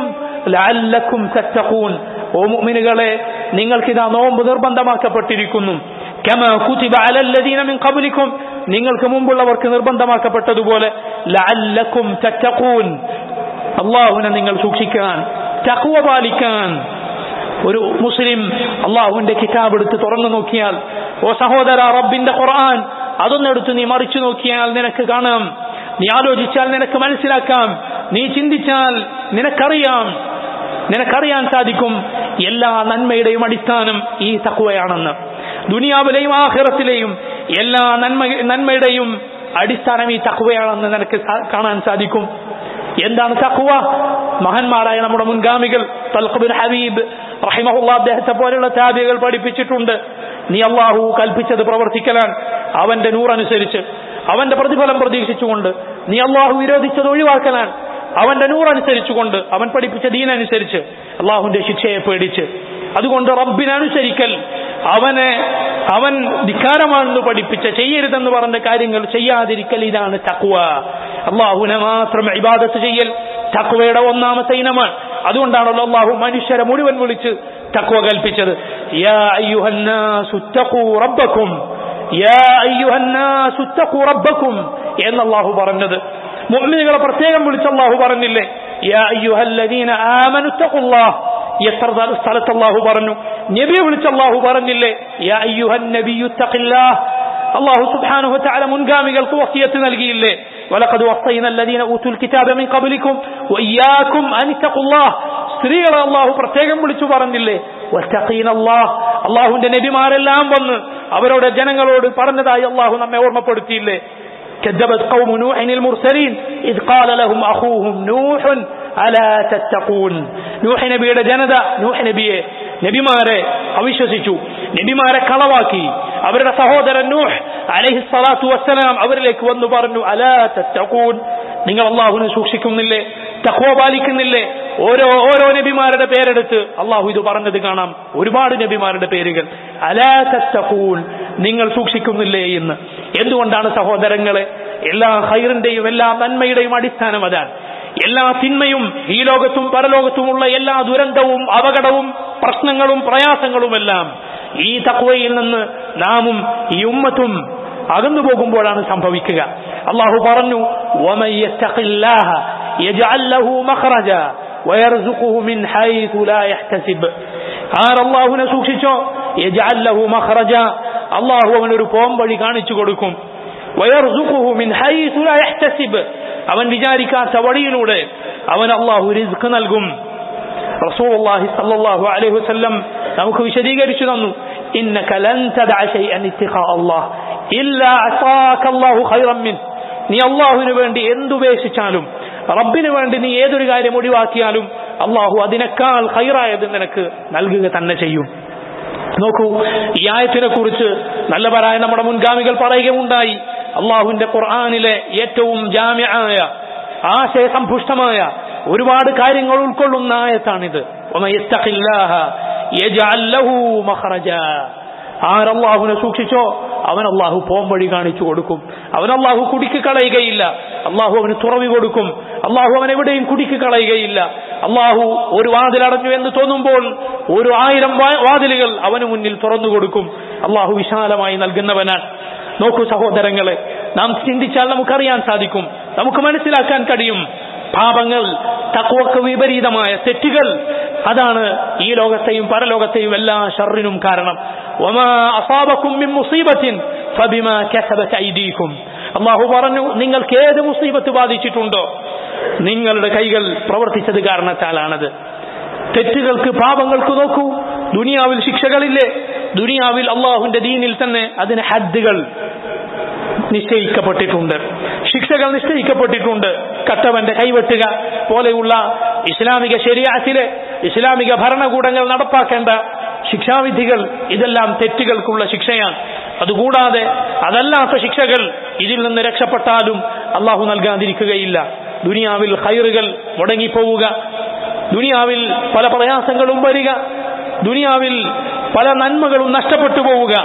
لعلكم تتقون ഓ മുഅ്മിനുകളെ നിങ്ങൾക്കിതാ നോമ്പ് നിർബന്ധമാക്കപ്പെട്ടിരിക്കുന്നു كما كتب على الذين من قبلكم നിങ്ങൾക്ക് മുമ്പുള്ളവർക്ക് നിർബന്ധമാക്കപ്പെട്ടതുപോലെ ലഅല്ലക്കും തത്തഖൂൻ അള്ളാഹുവിനെ നിങ്ങൾ സൂക്ഷിക്കാൻ തഖ്വ പാലിക്കാൻ ഒരു മുസ്ലിം അള്ളാഹുവിന്റെ കിതാബ് എടുത്ത് തുറന്നു നോക്കിയാൽ ഓ സഹോദര റബ്ബിന്റെ ഖുർആൻ അതൊന്നെടുത്ത് നീ മറിച്ചു നോക്കിയാൽ നിനക്ക് കാണാം നീ ആലോചിച്ചാൽ നിനക്ക് മനസ്സിലാക്കാം നീ ചിന്തിച്ചാൽ നിനക്കറിയാം നിനക്കറിയാൻ സാധിക്കും എല്ലാ നന്മയുടെയും അടിസ്ഥാനം ഈ തക്കുവയാണെന്ന് ദുനിയാവിലെയും ആഹിറത്തിലെയും എല്ലാ നന്മ നന്മയുടെയും അടിസ്ഥാനം ഈ തക്കുവയാണെന്ന് നിനക്ക് കാണാൻ സാധിക്കും എന്താണ് തക്കുവ മഹാന്മാരായ നമ്മുടെ മുൻഗാമികൾ തൽഖബിൻ ഹബീബ് റഹിമഹുല്ല അദ്ദേഹത്തെ പോലെയുള്ള താബികൾ പഠിപ്പിച്ചിട്ടുണ്ട് നീ അള്ളാഹു കൽപ്പിച്ചത് പ്രവർത്തിക്കലാൻ അവന്റെ നൂറനുസരിച്ച് അവന്റെ പ്രതിഫലം പ്രതീക്ഷിച്ചുകൊണ്ട് നീ അള്ളാഹു വിരോധിച്ചത് ഒഴിവാക്കലാൻ അവന്റെ നൂറനുസരിച്ചുകൊണ്ട് അവൻ പഠിപ്പിച്ച ദീനനുസരിച്ച് അള്ളാഹുവിന്റെ ശിക്ഷയെ പേടിച്ച് അതുകൊണ്ട് റബ്ബിനനുസരിക്കൽ അവനെ അവൻ ധിക്കാരമാണെന്ന് പഠിപ്പിച്ച ചെയ്യരുതെന്ന് പറഞ്ഞ കാര്യങ്ങൾ ചെയ്യാതിരിക്കൽ ഇതാണ് തക്വ അള്ളാഹുവിനെ മാത്രം ഇബാദത്ത് ചെയ്യൽ തക്വയുടെ ഒന്നാമത്തെ ഇനമാണ് അതുകൊണ്ടാണല്ലോ അള്ളാഹു മനുഷ്യരെ മുഴുവൻ വിളിച്ച് തക്വ കൽപ്പിച്ചത് യാ അയ്യുഹന്നാസു തഖൂ റബ്ബക്കും യാ അയ്യുഹന്നാസു തഖൂ റബ്ബക്കും എന്ന് അള്ളാഹു പറഞ്ഞത് മുഅ്മിനുകളെ പ്രത്യേകം വിളിച്ച് അള്ളാഹു പറഞ്ഞില്ലേ യാ അയ്യുഹല്ലദീന ആമനു തഖുല്ലാഹ് എത്ര സ്ഥലത്ത് അള്ളാഹു പറഞ്ഞു നബിയെ വിളിച്ച് അള്ളാഹു പറഞ്ഞില്ലേ യാ അയ്യുഹൻ നബിയു തഖില്ലാഹ് അള്ളാഹു സുബ്ഹാനഹു വതആല മുൻഗാമികൾക്ക് വസിയത്ത് നൽകിയില്ലേ ولقد وصينا الذين اوتوا الكتاب من قبلكم واياكم ان اتقوا الله സ്ത്രീകളെ അള്ളാഹു പ്രത്യേകം വിളിച്ചു പറഞ്ഞില്ലേ വത്തഖീന അല്ലാഹ് അള്ളാഹുവിന്റെ നബിമാരെല്ലാം വന്ന് അവരോട് ജനങ്ങളോട് പറഞ്ഞതായി അള്ളാഹു നമ്മെ ഓർമ്മപ്പെടുത്തിയില്ലേ كذبت قوم نوح المرسلين إذ قال لهم أخوهم نوح ألا تتقون نوح നബിയുടെ ജനത നൂഹ് നബിയെ നബിമാരെ അവിശ്വസിച്ചു നബിമാരെ കളവാക്കി അവരുടെ സഹോദരൻ നൂഹ് അലൈഹി സ്വലാത്തു വസ്സലാം അവരിലേക്ക് വന്നു പറഞ്ഞു അലാ തത്തഖൂൻ നിങ്ങൾ അള്ളാഹുവിനെ സൂക്ഷിക്കുന്നില്ലേ തഖ്വ പാലിക്കുന്നില്ലേ ഓരോ ഓരോ നബിമാരുടെ പേരെടുത്ത് അള്ളാഹു ഇത് പറഞ്ഞത് കാണാം ഒരുപാട് നബിമാരുടെ പേരുകൾ അലാ തത്തഖൂൻ നിങ്ങൾ സൂക്ഷിക്കുന്നില്ലേ എന്ന് എന്തുകൊണ്ടാണ് സഹോദരങ്ങളെ എല്ലാ ഹൈറിന്റെയും എല്ലാ നന്മയുടെയും അടിസ്ഥാനം അതാണ് എല്ലാ തിന്മയും ഈ ലോകത്തും പരലോകത്തുമുള്ള എല്ലാ ദുരന്തവും അപകടവും പ്രശ്നങ്ങളും പ്രയാസങ്ങളുമെല്ലാം ഈ തക്വയിൽ നിന്ന് നാമും ഈ ഉമ്മത്തും അകന്നു പോകുമ്പോഴാണ് സംഭവിക്കുക അള്ളാഹു പറഞ്ഞു ആരല്ലാഹുവിനെ സൂക്ഷിച്ചോ യജഅല്ലഹു മഖ്റജ അള്ളാഹു അവനൊരു പോംവഴി കാണിച്ചു കൊടുക്കും വയർസുഖുഹു മിൻ ഹൈസു ലാ യഹ്തസിബ് അവൻ വിചാരിക്കാത്ത വഴിയിലൂടെ അവൻ അള്ളാഹു റിസ്ക് നൽകും റസൂലുള്ളാഹി സല്ലല്ലാഹു അലൈഹി വസല്ലം നമുക്ക് വിശദീകരിച്ചു തന്നു ഇന്നക ലൻ തദഅ ശൈഅൻ ഇത്തിഖാ അല്ലാഹ് ഇല്ലാ അസാക അല്ലാഹു ഖൈറൻ മിൻ നീ അള്ളാഹുവിന് വേണ്ടി എന്തുപേക്ഷിച്ചാലും റബ്ബിന് വേണ്ടി നീ ഏതൊരു കാര്യം ഒഴിവാക്കിയാലും അള്ളാഹു അതിനേക്കാൾ ഹൈറായത് നിനക്ക് നൽകുക തന്നെ ചെയ്യും നോക്കൂ ഈ ആയത്തിനെ കുറിച്ച് നല്ലവരായ നമ്മുടെ മുൻഗാമികൾ പറയുകയുണ്ടായി അള്ളാഹുവിന്റെ ഖുർആാനിലെ ഏറ്റവും ജാമ്യായ ആശയസമ്പുഷ്ടമായ ഒരുപാട് കാര്യങ്ങൾ ഉൾക്കൊള്ളുന്ന ആയത്താണിത് ആരല്ലാഹുവിനെ സൂക്ഷിച്ചോ അവൻ അള്ളാഹു പോംവഴി കാണിച്ചു കൊടുക്കും അവൻ അള്ളാഹു കുടിക്ക് കളയുകയില്ല അള്ളാഹു അവന് തുറവി കൊടുക്കും അള്ളാഹു അവൻ എവിടെയും കുടിക്ക് കളയുകയില്ല അള്ളാഹു ഒരു വാതിൽ അടഞ്ഞു എന്ന് തോന്നുമ്പോൾ ഒരു ആയിരം വാതിലുകൾ അവന് മുന്നിൽ തുറന്നു കൊടുക്കും അള്ളാഹു വിശാലമായി നൽകുന്നവനാണ് നോക്കൂ സഹോദരങ്ങളെ നാം ചിന്തിച്ചാൽ നമുക്കറിയാൻ സാധിക്കും നമുക്ക് മനസ്സിലാക്കാൻ കഴിയും പാപങ്ങൾ തക്വക്ക് വിപരീതമായ തെറ്റുകൾ അതാണ് ഈ ലോകത്തെയും പരലോകത്തെയും എല്ലാ ഷറിനും കാരണം അള്ളാഹു പറഞ്ഞു നിങ്ങൾക്ക് ഏത് മുസീബത്ത് ബാധിച്ചിട്ടുണ്ടോ നിങ്ങളുടെ കൈകൾ പ്രവർത്തിച്ചത് കാരണത്താലാണത് തെറ്റുകൾക്ക് പാപങ്ങൾക്ക് നോക്കൂ ദുനിയാവിൽ ശിക്ഷകളില്ലേ ദുനിയാവിൽ അള്ളാഹുവിന്റെ ദീനിൽ തന്നെ അതിന് ഹദ്ദുകൾ നിശ്ചയിക്കപ്പെട്ടിട്ടുണ്ട് ശിക്ഷകൾ നിശ്ചയിക്കപ്പെട്ടിട്ടുണ്ട് കട്ടവന്റെ കൈവെട്ടുക പോലെയുള്ള ഇസ്ലാമിക ശരിയാത്തിലെ ഇസ്ലാമിക ഭരണകൂടങ്ങൾ നടപ്പാക്കേണ്ട ശിക്ഷാവിധികൾ ഇതെല്ലാം തെറ്റുകൾക്കുള്ള ശിക്ഷയാണ് അതുകൂടാതെ അതല്ലാത്ത ശിക്ഷകൾ ഇതിൽ നിന്ന് രക്ഷപ്പെട്ടാലും അള്ളാഹു നൽകാതിരിക്കുകയില്ല ദുനിയാവിൽ ഹൈറുകൾ മുടങ്ങിപ്പോവുക ദുനിയാവിൽ പല പ്രയാസങ്ങളും വരിക ദുനിയാവിൽ പല നന്മകളും നഷ്ടപ്പെട്ടു പോവുക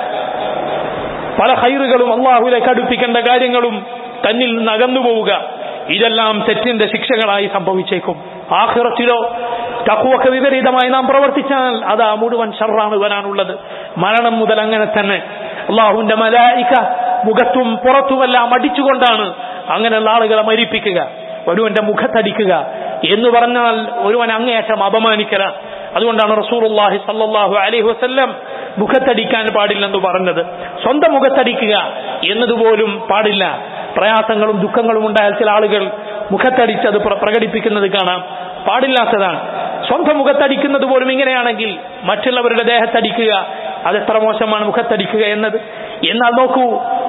പല ഹൈറുകളും അള്ളാഹുലേക്ക് അടുപ്പിക്കേണ്ട കാര്യങ്ങളും തന്നിൽ നിന്ന് അകന്നു പോവുക ഇതെല്ലാം തെറ്റിന്റെ ശിക്ഷകളായി സംഭവിച്ചേക്കും ആഹ്റത്തിലോ തക്കുവൊക്കെ വിപരീതമായി നാം പ്രവർത്തിച്ചാൽ അതാ മുഴുവൻ ഷർറാണ് വരാനുള്ളത് മരണം മുതൽ അങ്ങനെ തന്നെ അള്ളാഹുവിന്റെ മലായിക്ക മുഖത്തും പുറത്തുമെല്ലാം അടിച്ചുകൊണ്ടാണ് അങ്ങനെയുള്ള ആളുകളെ മരിപ്പിക്കുക ഒരുവന്റെ മുഖത്തടിക്കുക എന്ന് പറഞ്ഞാൽ ഒരുവൻ അങ്ങേയറ്റം അപമാനിക്കലാണ് അതുകൊണ്ടാണ് റസൂലുള്ളാഹി സല്ലല്ലാഹു അലൈഹി വസല്ലം മുഖത്തടിക്കാൻ പാടില്ലെന്ന് പറഞ്ഞത് സ്വന്തം മുഖത്തടിക്കുക എന്നതുപോലും പാടില്ല പ്രയാസങ്ങളും ദുഃഖങ്ങളും ഉണ്ടായാൽ ചില ആളുകൾ മുഖത്തടിച്ച് അത് പ്രകടിപ്പിക്കുന്നത് കാണാം പാടില്ലാത്തതാണ് സ്വന്തം മുഖത്തടിക്കുന്നത് പോലും ഇങ്ങനെയാണെങ്കിൽ മറ്റുള്ളവരുടെ ദേഹത്തടിക്കുക അതെത്ര മോശമാണ് മുഖത്തടിക്കുക എന്നത് എന്നാൽ നോക്കൂ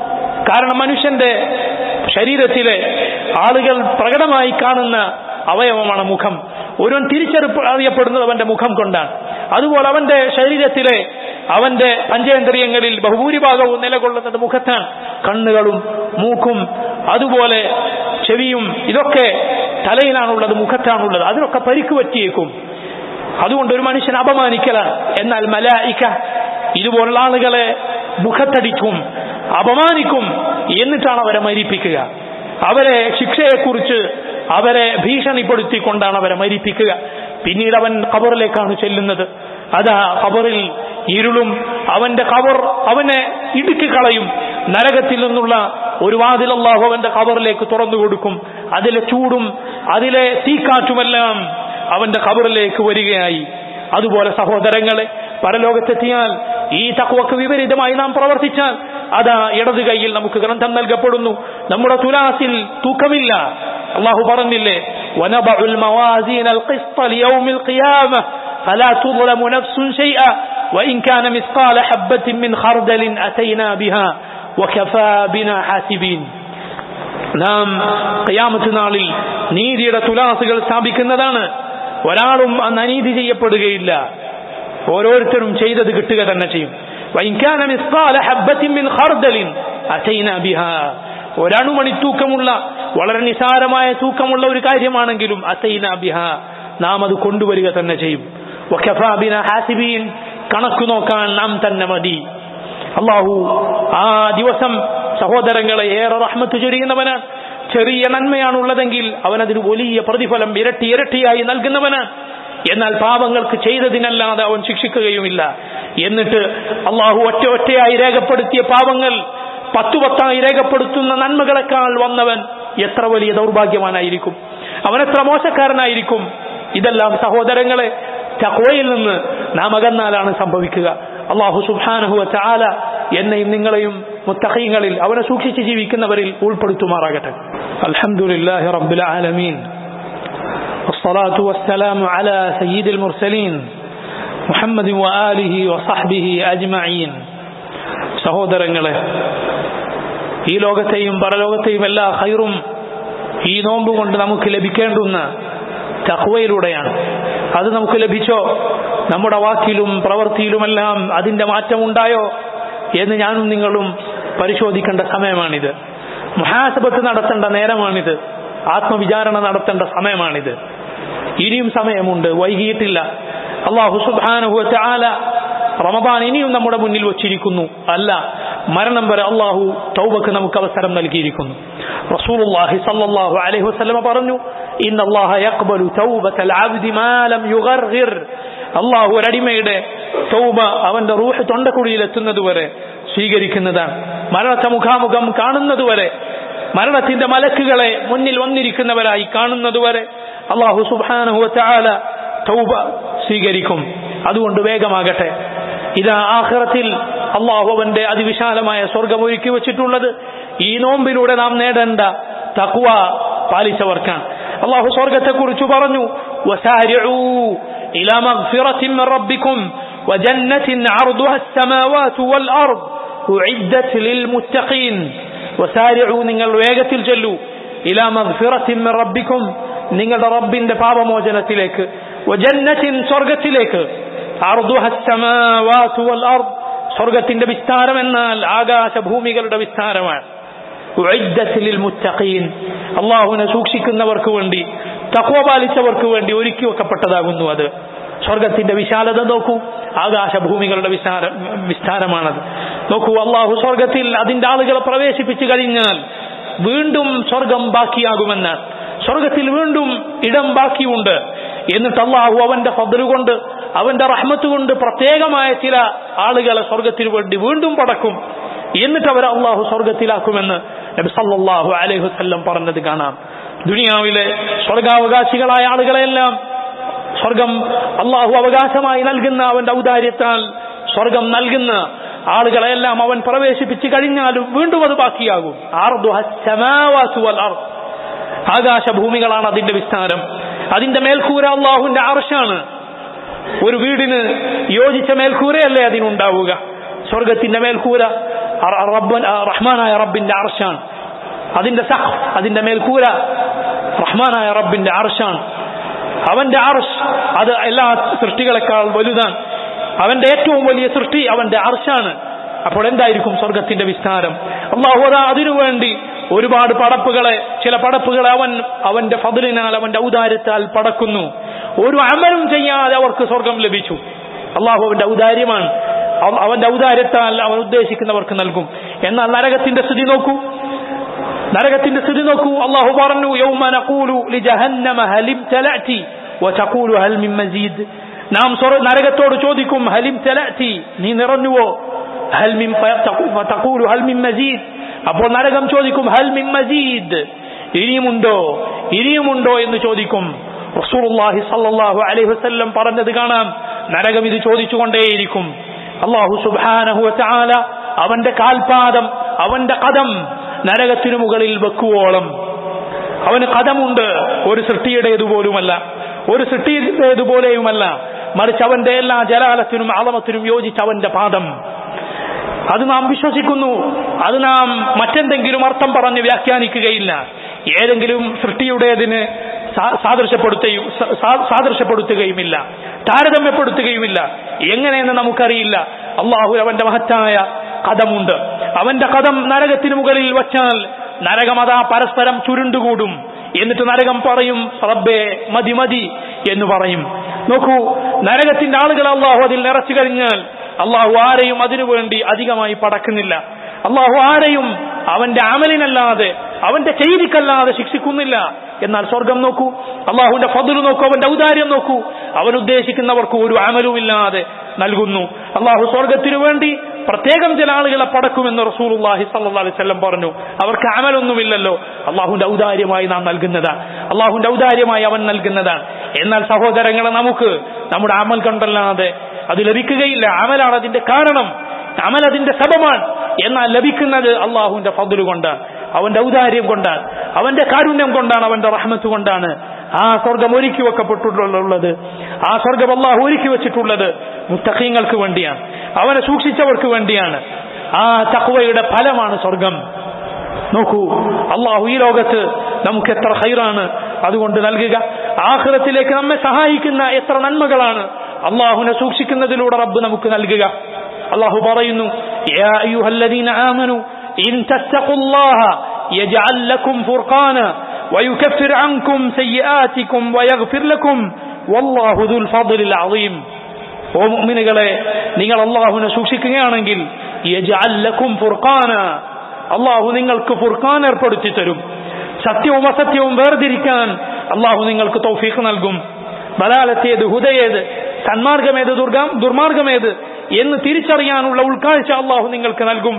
കാരണം മനുഷ്യന്റെ ശരീരത്തിലെ ആളുകൾ പ്രകടമായി കാണുന്ന അവയവമാണ് മുഖം ഒരുവൻ തിരിച്ചറിപ്പ് അറിയപ്പെടുന്നത് അവന്റെ മുഖം കൊണ്ടാണ് അതുപോലെ അവന്റെ ശരീരത്തിലെ അവന്റെ പഞ്ചേന്ദ്രിയങ്ങളിൽ ബഹുഭൂരിഭാഗവും നിലകൊള്ളുന്നത് മുഖത്താണ് കണ്ണുകളും മൂക്കും അതുപോലെ ചെവിയും ഇതൊക്കെ തലയിലാണുള്ളത് മുഖത്താണുള്ളത് അതിനൊക്കെ പരിക്ക് പറ്റിയേക്കും അതുകൊണ്ട് ഒരു മനുഷ്യൻ അപമാനിക്കലാണ് എന്നാൽ മലായിക്ക ഇതുപോലുള്ള ആളുകളെ മുഖത്തടിക്കും അപമാനിക്കും എന്നിട്ടാണ് അവരെ മരിപ്പിക്കുക അവരെ ശിക്ഷയെക്കുറിച്ച് അവരെ ഭീഷണിപ്പെടുത്തിക്കൊണ്ടാണ് അവരെ മരിപ്പിക്കുക പിന്നീട് അവൻ ഖബറിലേക്കാണ് ചെല്ലുന്നത് അതാ ഖബറിൽ ഇരുളും അവന്റെ ഖബർ അവനെ ഇടുക്കി കളയും നരകത്തിൽ നിന്നുള്ള ഒരു വാതിൽ അള്ളാഹു അവന്റെ ഖബറിലേക്ക് തുറന്നു കൊടുക്കും അതിലെ ചൂടും അതിലെ തീക്കാറ്റുമെല്ലാം അവന്റെ ഖബറിലേക്ക് വരികയായി അതുപോലെ സഹോദരങ്ങളെ പരലോകത്തെത്തിയാൽ ഈ തക്വക്ക് വിപരീതമായി നാം പ്രവർത്തിച്ചാൽ അതാ ഇടതു കൈയിൽ നമുക്ക് ഗ്രന്ഥം നൽകപ്പെടുന്നു നമ്മുടെ തുലാസിൽ തൂക്കമില്ല അള്ളാഹു പറഞ്ഞില്ലേ ونضع الموازين القسط ليوم القيامة فلا تظلم نفس شيئا وإن كان مثقال حبة من خردل أتينا بها وكفى بنا حاسبين നാം ഖിയാമത്ത് നാളിൽ നീതിയുടെ തുലാസുകൾ സ്ഥാപിക്കുന്നതാണ് ഒരാളും അന്ന് അനീതി ചെയ്യപ്പെടുകയില്ല ഓരോരുത്തരും ചെയ്തത് കിട്ടുക തന്നെ ചെയ്യും ഒരണുമണി തൂക്കമുള്ള വളരെ നിസാരമായ തൂക്കമുള്ള ഒരു കാര്യമാണെങ്കിലും അസൈന ബിഹ നാം അത് കൊണ്ടുവരിക തന്നെ ചെയ്യും ഹാസിബീൻ കണക്കു നോക്കാൻ നാം തന്നെ മതി അള്ളാഹു ആ ദിവസം സഹോദരങ്ങളെ ഏറെ റഹ്മത്ത് ചൊരിയുന്നവനാണ് ചെറിയ നന്മയാണുള്ളതെങ്കിൽ അവനതിന് വലിയ പ്രതിഫലം ഇരട്ടി ഇരട്ടിയായി നൽകുന്നവനാണ് എന്നാൽ പാപങ്ങൾക്ക് ചെയ്തതിനല്ലാതെ അവൻ ശിക്ഷിക്കുകയുമില്ല എന്നിട്ട് അള്ളാഹു ഒറ്റ ഒറ്റയായി രേഖപ്പെടുത്തിയ പാപങ്ങൾ പത്തു പത്തായി രേഖപ്പെടുത്തുന്ന നന്മകളെക്കാൾ വന്നവൻ എത്ര വലിയ ദൗർഭാഗ്യവാനായിരിക്കും അവൻ എത്ര മോശക്കാരനായിരിക്കും ഇതെല്ലാം സഹോദരങ്ങളെ ചക്കോയിൽ നിന്ന് നാം അകന്നാലാണ് സംഭവിക്കുക അള്ളാഹു സുബാനഹുവ ചാല എന്നെയും നിങ്ങളെയും മുത്തഹീങ്ങളിൽ അവനെ സൂക്ഷിച്ച് ജീവിക്കുന്നവരിൽ ഉൾപ്പെടുത്തുമാറാകട്ടെ അൽഹംദുലില്ലാഹി റബ്ബിൽ ആലമീൻ والصلاة والسلام على سيد المرسلين محمد وآله وصحبه أجمعين സഹോദരങ്ങളെ ഈ ലോകത്തെയും പരലോകത്തെയും എല്ലാ ഹൈറും ഈ നോമ്പ് കൊണ്ട് നമുക്ക് ലഭിക്കേണ്ടുന്ന തഹ്വയിലൂടെയാണ് അത് നമുക്ക് ലഭിച്ചോ നമ്മുടെ വാക്കിലും പ്രവൃത്തിയിലുമെല്ലാം അതിന്റെ മാറ്റമുണ്ടായോ എന്ന് ഞാനും നിങ്ങളും പരിശോധിക്കേണ്ട സമയമാണിത് മഹാസഭത്ത് നടത്തേണ്ട നേരമാണിത് ആത്മവിചാരണ നടത്തേണ്ട സമയമാണിത് ഇനിയും സമയമുണ്ട് വൈകിയിട്ടില്ല അള്ളാഹു സുബാനുഹു ആല റമദാൻ ഇനിയും നമ്മുടെ മുന്നിൽ വച്ചിരിക്കുന്നു അല്ല മരണം വരെ അള്ളാഹു തൗബക്ക് നമുക്ക് അവസരം നൽകിയിരിക്കുന്നു റസൂലുള്ളാഹി സല്ലല്ലാഹു അലൈഹി വസല്ലമ പറഞ്ഞു ഇന്ന അല്ലാഹ യഖ്ബലു തൗബത്തൽ അബ്ദി മാ ലം യുഗർഗിർ അള്ളാഹു ഒരടിമയുടെ തൗബ അവന്റെ റൂഹ് തൊണ്ടക്കുഴിയിൽ എത്തുന്നതുവരെ സ്വീകരിക്കുന്നതാണ് മരണത്തെ മുഖാമുഖം കാണുന്നതുവരെ മരണത്തിന്റെ മലക്കുകളെ മുന്നിൽ വന്നിരിക്കുന്നവരായി കാണുന്നതുവരെ അള്ളാഹു സുബാനഹു ചാല തൗബ സ്വീകരിക്കും അതുകൊണ്ട് വേഗമാകട്ടെ ഇതാ ആഖിറത്തിൽ അള്ളാഹു അവന്റെ അതിവിശാലമായ സ്വർഗം ഒരുക്കി വെച്ചിട്ടുള്ളത് ഈ നോമ്പിലൂടെ നാം നേടേണ്ട തക്വ പാലിച്ചവർക്കാണ് അള്ളാഹു സ്വർഗത്തെ കുറിച്ച് പറഞ്ഞു إلى مغفرة من ربكم وجنة عرضها السماوات والأرض أعدت للمتقين وسارعوا നിങ്ങൾ വേഗത്തിൽ ചെല്ലൂ إلى مغفرة من ربكم നിങ്ങളുടെ റബ്ബിന്റെ പാപമോചനത്തിലേക്ക് വജന്നത്തിൻ സ്വർഗത്തിലേക്ക് സ്വർഗത്തിന്റെ വിസ്താരം എന്നാൽ ആകാശഭൂമികളുടെ വിസ്താരമാണ് അള്ളാഹുവിനെ സൂക്ഷിക്കുന്നവർക്ക് വേണ്ടി തക്വ പാലിച്ചവർക്ക് വേണ്ടി ഒരുക്കി വെക്കപ്പെട്ടതാകുന്നു അത് സ്വർഗത്തിന്റെ വിശാലത നോക്കൂ ആകാശഭൂമികളുടെ വിസ്താര വിസ്താരമാണത് നോക്കൂ അള്ളാഹു സ്വർഗത്തിൽ അതിന്റെ ആളുകളെ പ്രവേശിപ്പിച്ചു കഴിഞ്ഞാൽ വീണ്ടും സ്വർഗം ബാക്കിയാകുമെന്നാണ് സ്വർഗത്തിൽ വീണ്ടും ഇടം ബാക്കിയുണ്ട് എന്നിട്ട് അള്ളാഹു അവന്റെ ഫضലുകൊണ്ട് അവന്റെ റഹ്മത്ത് കൊണ്ട് പ്രത്യേകമായ ചില ആളുകളെ സ്വർഗത്തിന് വേണ്ടി വീണ്ടും പടക്കും എന്നിട്ട് അവർ അള്ളാഹു സ്വർഗത്തിലാക്കുമെന്ന് നബി സല്ലല്ലാഹു അലൈഹി വസല്ലം പറഞ്ഞത് കാണാം ദുനിയാവിലെ സ്വർഗാവകാശികളായ ആളുകളെല്ലാം സ്വർഗം അള്ളാഹു അവകാശമായി നൽകുന്ന അവന്റെ ഔദാര്യത്താൽ സ്വർഗം നൽകുന്ന ആളുകളെല്ലാം അവൻ പ്രവേശിപ്പിച്ചു കഴിഞ്ഞാലും വീണ്ടും അത് ബാക്കിയാകും ആകാശഭൂമികളാണ് അതിന്റെ വിസ്താരം അതിന്റെ മേൽക്കൂര അള്ളാഹുവിന്റെ അർഷാണ് ഒരു വീടിന് യോജിച്ച മേൽക്കൂരയല്ലേ അതിനുണ്ടാവുക സ്വർഗത്തിന്റെ മേൽക്കൂര റഹ്മാനായ റബ്ബിന്റെ അർഷാണ് അതിന്റെ സഹ് അതിന്റെ മേൽക്കൂര റഹ്മാനായ റബ്ബിന്റെ അർഷാണ് അവന്റെ അർഷ് അത് എല്ലാ സൃഷ്ടികളെക്കാൾ വലുതാണ് അവന്റെ ഏറ്റവും വലിയ സൃഷ്ടി അവന്റെ അർഷാണ് അപ്പോൾ എന്തായിരിക്കും സ്വർഗത്തിന്റെ വിസ്താരം അള്ളാഹു അതാ അതിനുവേണ്ടി ഒരുപാട് പടപ്പുകളെ ചില പടപ്പുകളെ അവൻ അവന്റെ ഫതിലിനാൽ അവന്റെ ഔദാര്യത്താൽ പടക്കുന്നു ഒരു അമലും ചെയ്യാതെ അവർക്ക് സ്വർഗം ലഭിച്ചു അള്ളാഹു അവന്റെ ഔദാര്യമാണ് അവന്റെ ഔദാര്യത്താൽ അവൻ ഉദ്ദേശിക്കുന്നവർക്ക് നൽകും എന്നാൽ നരകത്തിന്റെ സ്ഥിതി നോക്കൂ നരകത്തിന്റെ സ്ഥിതി നോക്കൂ അള്ളാഹു പറഞ്ഞു യൗമ നഖൂലു ലിജഹന്നമ ഹലിം തലഅതി വതഖൂലു ഹൽ മിൻ മസീദ് നാം നരകത്തോട് ചോദിക്കും ഹലിം തലഅതി നീ നിറഞ്ഞുവോ ഹൽ മിൻ ഫതഖൂലു ഹൽ മിൻ മസീദ് അപ്പോൾ നരകം ചോദിക്കും ഹൽ മിൻ മസീദ് ഇനിയുമുണ്ടോ ഇനിയുമുണ്ടോ എന്ന് ചോദിക്കും റസൂലുള്ളാഹി സല്ലല്ലാഹു അലൈഹി വസല്ലം പറഞ്ഞത് കാണാം നരകം ഇത് ചോദിച്ചുകൊണ്ടേയിരിക്കും അള്ളാഹു സുബ്ഹാനഹു വതആല അവന്റെ കാൽപാദം അവന്റെ കദം നരകത്തിനു മുകളിൽ വെക്കുവോളം അവന് കഥമുണ്ട് ഒരു സൃഷ്ടിയുടേതുപോലുമല്ല ഒരു സൃഷ്ടിയുടേതുപോലെയുമല്ല മറിച്ച് അവന്റെ എല്ലാ ജലാലത്തിനും ആളമത്തിനും യോജിച്ച അവന്റെ പാദം അത് നാം വിശ്വസിക്കുന്നു അത് നാം മറ്റെന്തെങ്കിലും അർത്ഥം പറഞ്ഞ് വ്യാഖ്യാനിക്കുകയില്ല ഏതെങ്കിലും സൃഷ്ടിയുടേതിന് സാദൃശ്യപ്പെടുത്തുകയും സാദൃശ്യപ്പെടുത്തുകയുമില്ല താരതമ്യപ്പെടുത്തുകയുമില്ല എങ്ങനെയെന്ന് നമുക്കറിയില്ല അള്ളാഹു അവന്റെ മഹത്തായ കഥമുണ്ട് അവന്റെ കഥം നരകത്തിന് മുകളിൽ വച്ചാൽ നരകമതാ പരസ്പരം ചുരുണ്ടുകൂടും എന്നിട്ട് നരകം പറയും റബ്ബേ മതി മതി എന്ന് പറയും നോക്കൂ നരകത്തിന്റെ ആളുകൾ അള്ളാഹു അതിൽ നിറച്ചു കഴിഞ്ഞാൽ അള്ളാഹു ആരെയും അതിനുവേണ്ടി അധികമായി പടക്കുന്നില്ല അള്ളാഹു ആരെയും അവന്റെ അമലിനല്ലാതെ അവന്റെ ചെയ്തിക്കല്ലാതെ ശിക്ഷിക്കുന്നില്ല എന്നാൽ സ്വർഗം നോക്കൂ അള്ളാഹുവിന്റെ ഫضൽ നോക്കൂ അവന്റെ ഔദാര്യം നോക്കൂ അവൻ ഉദ്ദേശിക്കുന്നവർക്ക് ഒരു അമലുമില്ലാതെ നൽകുന്നു അള്ളാഹു സ്വർഗത്തിനു വേണ്ടി പ്രത്യേകം ചില ആളുകളെ പടക്കുമെന്ന് റസൂലുള്ളാഹി സല്ലല്ലാഹു അലൈഹി വസല്ലം പറഞ്ഞു അവർക്ക് അമലൊന്നുമില്ലല്ലോ അള്ളാഹുവിന്റെ ഔദാര്യമായി നാം നൽകുന്നതാണ് അള്ളാഹുവിന്റെ ഔദാര്യമായി അവൻ നൽകുന്നതാണ് എന്നാൽ സഹോദരങ്ങളെ നമുക്ക് നമ്മുടെ അമൽ കണ്ടല്ലാതെ അത് ലഭിക്കുകയില്ല അമലാണ് അതിന്റെ കാരണം അമൽ അതിന്റെ സബമാണ് എന്നാൽ ലഭിക്കുന്നത് അള്ളാഹുവിന്റെ ഫضൽ കൊണ്ടാണ് അവന്റെ ഔദാര്യം കൊണ്ടാണ് അവന്റെ കാരുണ്യം കൊണ്ടാണ് അവന്റെ റഹ്മത്ത് കൊണ്ടാണ് ആ സ്വർഗം ഒരുക്കി വെക്കപ്പെട്ടിട്ടുള്ളത് ആ സ്വർഗം അള്ളാഹു ഒരുക്കി വെച്ചിട്ടുള്ളത് മുത്തഖീങ്ങൾക്ക് വേണ്ടിയാണ് അവനെ സൂക്ഷിച്ചവർക്ക് വേണ്ടിയാണ് ആ തക്വയുടെ ഫലമാണ് സ്വർഗം നോക്കൂ അള്ളാഹു ഈ ലോകത്ത് നമുക്ക് എത്ര ഹൈറാണ് അതുകൊണ്ട് നൽകുക ആഹ്റത്തിലേക്ക് നമ്മെ സഹായിക്കുന്ന എത്ര നന്മകളാണ് അള്ളാഹുനെ സൂക്ഷിക്കുന്നതിലൂടെ റബ്ബ് നമുക്ക് നൽകുക അള്ളാഹു പറയുന്നു യാ അയ്യുഹല്ലദീന ആമനു ഇൻ തത്തഖുല്ലാഹ യജ്അൽ ലക്കും ഫുർഖാന ويكفر عنكم سيئاتكم ويغفر لكم والله ذو الفضل العظيم ഓ മുഅ്മിനുകളെ നിങ്ങൾ അള്ളാഹുവിനെ സൂക്ഷിക്കുകയാണെങ്കിൽ യജ്അൽ ലക്കും ഫുർഖാന അള്ളാഹു നിങ്ങൾക്ക് ഫുർഖാൻ ഏർപ്പെടുത്തി തരും സത്യവും അസത്യവും വേർതിരിക്കാൻ അള്ളാഹു നിങ്ങൾക്ക് തൗഫീഖ് നൽകും ബലാലത്തേത് ഹുദയേത് സന്മാർഗമേത് ദുർഗം ദുർമാർഗമേത് എന്ന് തിരിച്ചറിയാനുള്ള ഉൾക്കാഴ്ച അള്ളാഹു നിങ്ങൾക്ക് നൽകും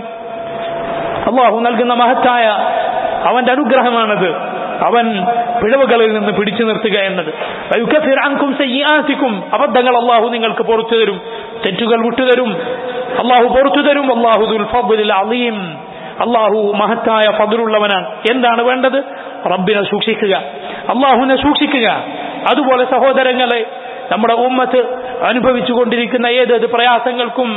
അള്ളാഹു നൽകുന്ന മഹത്തായ അവന്റെ അനുഗ്രഹമാണത് അവൻ പിഴവുകളിൽ നിന്ന് പിടിച്ചു നിർത്തുക എന്നത് വയുക്കഫിറാൻകും സയ്യാത്തിക്കും അബദ്ധങ്ങൾ അള്ളാഹു നിങ്ങൾക്ക് പുറത്തു തരും തെറ്റുകൾ വിട്ടുതരും അള്ളാഹു പുറത്തു തരും അള്ളാഹു ദുൽഫബുൽ അലീം അള്ളാഹു മഹത്തായ ഫതിലുള്ളവനാണ് എന്താണ് വേണ്ടത് റബ്ബിനെ സൂക്ഷിക്കുക അള്ളാഹുവിനെ സൂക്ഷിക്കുക അതുപോലെ സഹോദരങ്ങളെ നമ്മുടെ ഉമ്മത്ത് അനുഭവിച്ചു കൊണ്ടിരിക്കുന്ന ഏതേത് പ്രയാസങ്ങൾക്കും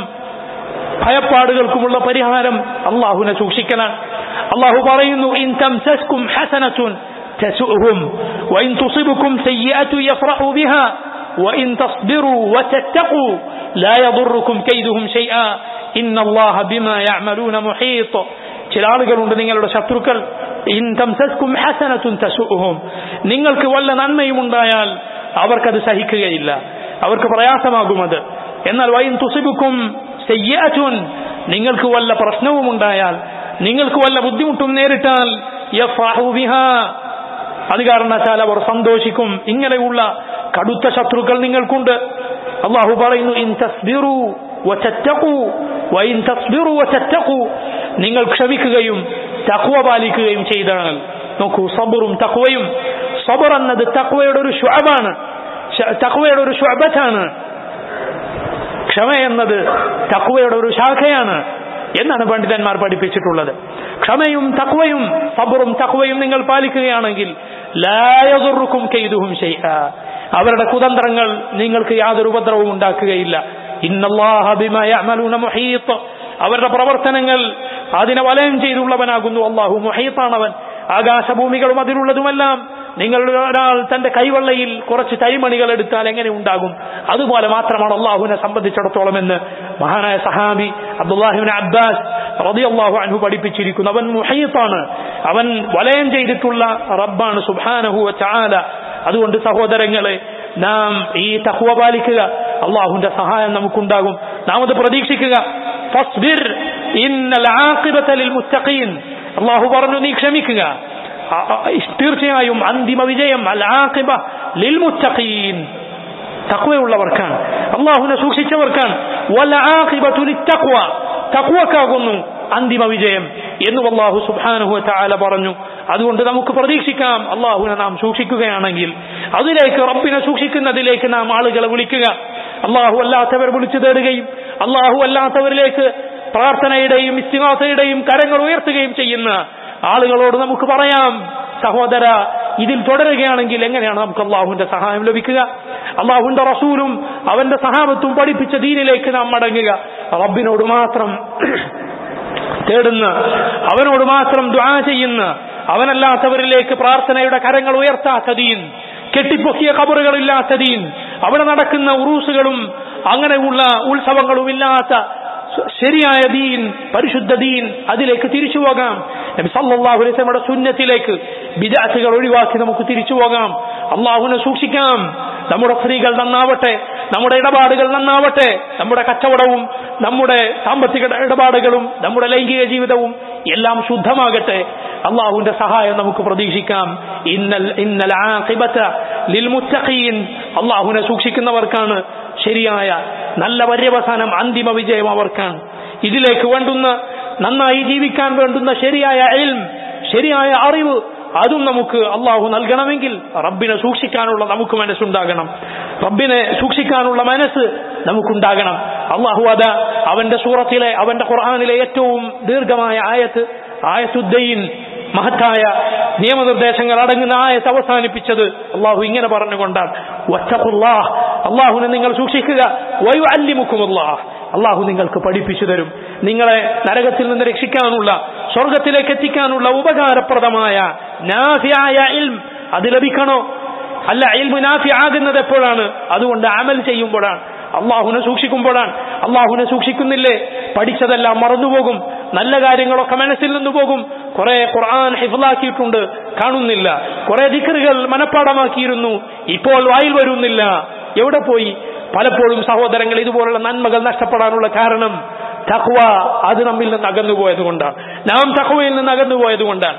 ഭയപ്പാടുകൾക്കുമുള്ള പരിഹാരം അള്ളാഹുവിനെ സൂക്ഷിക്കലാണ് അള്ളാഹു പറയുന്നു ഇൻ തംസസ്കും ഹസനത്തുൻ تسؤهم وإن تصبكم سيئة يفرحوا بها وإن تصبروا وتتقوا لا يضركم كيدهم شيئا إن الله بما يعملون محيط ചില ആളുകളുണ്ട് നിങ്ങളുടെ ശത്രുക്കൾ ഇൻ തംസസ്കും ഹസനത്തുൻ തസുഹും നിങ്ങൾക്ക് വല്ല നന്മയും ഉണ്ടായാൽ അവർക്കത് സഹിക്കുകയില്ല അവർക്ക് പ്രയാസമാകും അത് എന്നാൽ വൈൻ തുസിബുക്കും സയ്യാറ്റുൻ നിങ്ങൾക്ക് വല്ല പ്രശ്നവും ഉണ്ടായാൽ നിങ്ങൾക്ക് വല്ല ബുദ്ധിമുട്ടും നേരിട്ടാൽ യഫ്റഹു ബിഹാ അത് കാരണത്താൽ അവർ സന്തോഷിക്കും ഇങ്ങനെയുള്ള കടുത്ത ശത്രുക്കൾ നിങ്ങൾക്കുണ്ട് അള്ളാഹു പറയുന്നു ഇൻ തസ്ബിറു വതത്തഖു വഇൻ തസ്ബിറു വതത്തഖു നിങ്ങൾ ക്ഷമിക്കുകയും തഖ്വ പാലിക്കുകയും ചെയ്താൽ നോക്കൂ സബറും തഖ്വയും സബർ എന്നത് തഖ്വയുടെ ഒരു ഷുഅബാണ് തഖ്വയുടെ ഒരു ഷുഅബത്താണ് ക്ഷമ എന്നത് തഖ്വയുടെ ഒരു ശാഖയാണ് എന്നാണ് പണ്ഡിതന്മാർ പഠിപ്പിച്ചിട്ടുള്ളത് ക്ഷമയും തക്വയും സബറും തക്വയും നിങ്ങൾ പാലിക്കുകയാണെങ്കിൽ ലായതുറുക്കും കെയ്തുഹും ചെയ്യ അവരുടെ കുതന്ത്രങ്ങൾ നിങ്ങൾക്ക് യാതൊരു ഉപദ്രവവും ഉണ്ടാക്കുകയില്ല മുഹീത്ത് അവരുടെ പ്രവർത്തനങ്ങൾ അതിനെ വലയം ചെയ്തുള്ളവനാകുന്നു അള്ളാഹു മുഹീത്താണവൻ ആകാശഭൂമികളും അതിലുള്ളതുമെല്ലാം നിങ്ങൾ ഒരാൾ തന്റെ കൈവെള്ളയിൽ കുറച്ച് തൈമണികൾ എടുത്താൽ എങ്ങനെ ഉണ്ടാകും അതുപോലെ മാത്രമാണ് അള്ളാഹുവിനെ സംബന്ധിച്ചിടത്തോളം എന്ന് മഹാനായ സഹാബി അബ്ദുല്ലാഹിബിൻ അബ്ബാസ് റതിയല്ലാഹു അൻഹു പഠിപ്പിച്ചിരിക്കുന്നു അവൻ മുഹയ്യത്താണ് അവൻ വലയം ചെയ്തിട്ടുള്ള റബ്ബാണ് സുബാനഹു ചാല അതുകൊണ്ട് സഹോദരങ്ങളെ നാം ഈ തഹ്വ പാലിക്കുക അള്ളാഹുവിന്റെ സഹായം നമുക്കുണ്ടാകും നാം അത് പ്രതീക്ഷിക്കുക ഫസ്ബിർ ഇന്നൽ ആഖിബത ലിൽ മുത്തഖീൻ അള്ളാഹു പറഞ്ഞു നീ ക്ഷമിക്കുക തീർച്ചയായും അന്തിമ വിജയം അൽ ആഖിബ ലിൽ മുത്തഖീൻ തഖ്വയുള്ളവർക്കാണ് അള്ളാഹുവിനെ സൂക്ഷിച്ചവർക്കാണ് വൽ ആഖിബതു ലിത്തഖ്വ തഖ്വക്കാകുന്നു അന്തിമ വിജയം എന്നും അള്ളാഹു സുബ്ഹാനഹു തആല പറഞ്ഞു അതുകൊണ്ട് നമുക്ക് പ്രതീക്ഷിക്കാം അള്ളാഹുവിനെ നാം സൂക്ഷിക്കുകയാണെങ്കിൽ അതിലേക്ക് റബ്ബിനെ സൂക്ഷിക്കുന്നതിലേക്ക് നാം ആളുകളെ വിളിക്കുക അള്ളാഹു അല്ലാത്തവർ വിളിച്ചു തേടുകയും അള്ളാഹു അല്ലാത്തവരിലേക്ക് പ്രാർത്ഥനയുടെയും ഇസ്തിഹാസയുടെയും കരങ്ങൾ ഉയർത്തുകയും ചെയ്യുന്ന ആളുകളോട് നമുക്ക് പറയാം സഹോദര ഇതിൽ തുടരുകയാണെങ്കിൽ എങ്ങനെയാണ് നമുക്ക് അള്ളാഹുവിന്റെ സഹായം ലഭിക്കുക അള്ളാഹുവിന്റെ റസൂലും അവന്റെ സഹാബത്തും പഠിപ്പിച്ച ദീനിലേക്ക് നാം മടങ്ങുക റബ്ബിനോട് മാത്രം തേടുന്ന അവനോട് മാത്രം ദ്വാ ചെയ്യുന്ന അവനല്ലാത്തവരിലേക്ക് പ്രാർത്ഥനയുടെ കരങ്ങൾ ഉയർത്താത്ത ദീൻ കെട്ടിപ്പൊക്കിയ കബറുകളില്ലാത്ത ദീൻ അവിടെ നടക്കുന്ന ഉറൂസുകളും അങ്ങനെയുള്ള ഉത്സവങ്ങളും ഇല്ലാത്ത ശരിയായ ദീൻ പരിശുദ്ധ ദീൻ അതിലേക്ക് തിരിച്ചു പോകാം നബി സല്ലല്ലാഹു അലൈഹി വസല്ലമയുടെ സുന്നത്തിലേക്ക് ബിദഅത്തുകൾ ഒഴിവാക്കി നമുക്ക് തിരിച്ചു പോകാം അള്ളാഹുവിനെ സൂക്ഷിക്കാം നമ്മുടെ സ്ത്രീകൾ നന്നാവട്ടെ നമ്മുടെ ഇടപാടുകൾ നന്നാവട്ടെ നമ്മുടെ കച്ചവടവും നമ്മുടെ സാമ്പത്തിക ഇടപാടുകളും നമ്മുടെ ലൈംഗിക ജീവിതവും എല്ലാം ശുദ്ധമാകട്ടെ അള്ളാഹുവിന്റെ സഹായം നമുക്ക് പ്രതീക്ഷിക്കാം ഇന്നൽ ഇന്നൽ ആഖിബത ലിൽ മുത്തഖീൻ അള്ളാഹുവിനെ സൂക്ഷിക്കുന്നവർക്കാണ് ശരിയായ നല്ല പര്യവസാനം അന്തിമ വിജയം അവർക്കാണ് ഇതിലേക്ക് വേണ്ടുന്ന നന്നായി ജീവിക്കാൻ വേണ്ടുന്ന ശരിയായ എൽം ശരിയായ അറിവ് അതും നമുക്ക് അള്ളാഹു നൽകണമെങ്കിൽ റബ്ബിനെ സൂക്ഷിക്കാനുള്ള നമുക്ക് മനസ്സുണ്ടാകണം റബ്ബിനെ സൂക്ഷിക്കാനുള്ള മനസ്സ് നമുക്കുണ്ടാകണം അള്ളാഹു അത അവന്റെ സൂറത്തിലെ അവന്റെ ഖുർആാനിലെ ഏറ്റവും ദീർഘമായ ആയത്ത് ആയത്തുദ്ദീൻ മഹത്തായ നിയമനിർദ്ദേശങ്ങൾ അടങ്ങുന്ന ആയത്ത് അവസാനിപ്പിച്ചത് അള്ളാഹു ഇങ്ങനെ പറഞ്ഞുകൊണ്ടാണ് വറ്റഖുല്ലാഹ് അള്ളാഹുവിനെ നിങ്ങൾ സൂക്ഷിക്കുക വയു അല്ലിമുക്കുമുല്ലാഹ് അള്ളാഹു നിങ്ങൾക്ക് പഠിപ്പിച്ചു തരും നിങ്ങളെ നരകത്തിൽ നിന്ന് രക്ഷിക്കാനുള്ള സ്വർഗത്തിലേക്ക് എത്തിക്കാനുള്ള ഉപകാരപ്രദമായ നാഫിയായ ഇൽം അത് ലഭിക്കണോ അല്ല ഇൽമു നാഫി ആകുന്നത് എപ്പോഴാണ് അതുകൊണ്ട് അമൽ ചെയ്യുമ്പോഴാണ് അള്ളാഹുനെ സൂക്ഷിക്കുമ്പോഴാണ് അള്ളാഹുനെ സൂക്ഷിക്കുന്നില്ലേ പഠിച്ചതെല്ലാം മറന്നുപോകും നല്ല കാര്യങ്ങളൊക്കെ മനസ്സിൽ നിന്ന് പോകും കുറെ ഖുർആൻ ഹിഫ്ലാക്കിയിട്ടുണ്ട് കാണുന്നില്ല കുറെ ദിക്കറുകൾ മനഃപ്പാടമാക്കിയിരുന്നു ഇപ്പോൾ വായിൽ വരുന്നില്ല എവിടെ പോയി പലപ്പോഴും സഹോദരങ്ങൾ ഇതുപോലുള്ള നന്മകൾ നഷ്ടപ്പെടാനുള്ള കാരണം തഖ്വ അത് നമ്മിൽ നിന്ന് അകന്നുപോയത് കൊണ്ടാണ് നാം തഖ്വയിൽ നിന്ന് അകന്നുപോയത് കൊണ്ടാണ്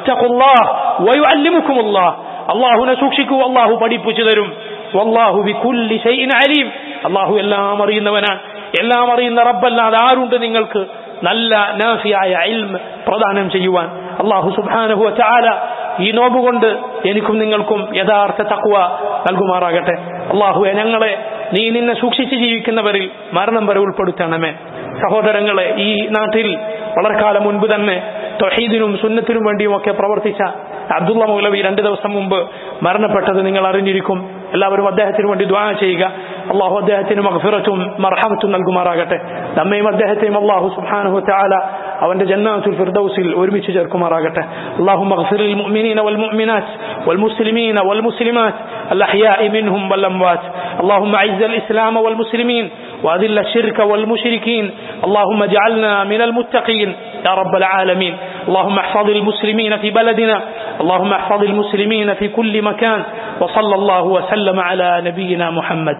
അള്ളാഹുനെ സൂക്ഷിക്കൂ അള്ളാഹു പഠിപ്പിച്ചു തരും വല്ലാഹു ബികുല്ലി ഷൈഇൻ അലീം അള്ളാഹു എല്ലാം അറിയുന്നവനാണ് എല്ലാം അറിയുന്ന റബ്ബല്ലാതെ ആരുണ്ട് നിങ്ങൾക്ക് നല്ല നാഫിയായ ഇൽം പ്രദാനം ചെയ്യുവാൻ അള്ളാഹു സുബ്ഹാനഹു വതആല ഈ നോമ്പ് കൊണ്ട് എനിക്കും നിങ്ങൾക്കും യഥാർത്ഥ തക്വ നൽകുമാറാകട്ടെ അള്ളാഹുവെ ഞങ്ങളെ നീ നിന്നെ സൂക്ഷിച്ച് ജീവിക്കുന്നവരിൽ മരണം വരെ ഉൾപ്പെടുത്തണമേ സഹോദരങ്ങളെ ഈ നാട്ടിൽ വളരെ കാലം മുൻപ് തന്നെ തൊഹീദിനും സുന്നത്തിനും വേണ്ടിയും ഒക്കെ പ്രവർത്തിച്ച അബ്ദുള്ള മൗലവി രണ്ട് ദിവസം മുമ്പ് മരണപ്പെട്ടത് നിങ്ങൾ അറിഞ്ഞിരിക്കും എല്ലാവരും അദ്ദേഹത്തിന് വേണ്ടി ദ്വാ ചെയ്യുക അള്ളാഹു അദ്ദേഹത്തിന് മഹഫിറത്തും മർഹമത്തും നൽകുമാറാകട്ടെ നമ്മയും അദ്ദേഹത്തെയും അള്ളാഹു സുബ്ഹാനഹു തആല അവന്റെ ജന്നാത്തുൽ ഫിർദൗസിൽ ഒരുമിച്ച് ചേർക്കുമാറാകട്ടെ അള്ളാഹു മഗ്ഫിർ للمؤمنين والمؤمنات والمسلمين والمسلمات الأحياء منهم والأموات اللهم أعز الإسلام والمسلمين وأذل الشرك والمشركين اللهم اجعلنا من المتقين يا رب العالمين اللهم احفظ المسلمين في بلدنا اللهم احفظ المسلمين في كل مكان وصلى الله وسلم على نبينا محمد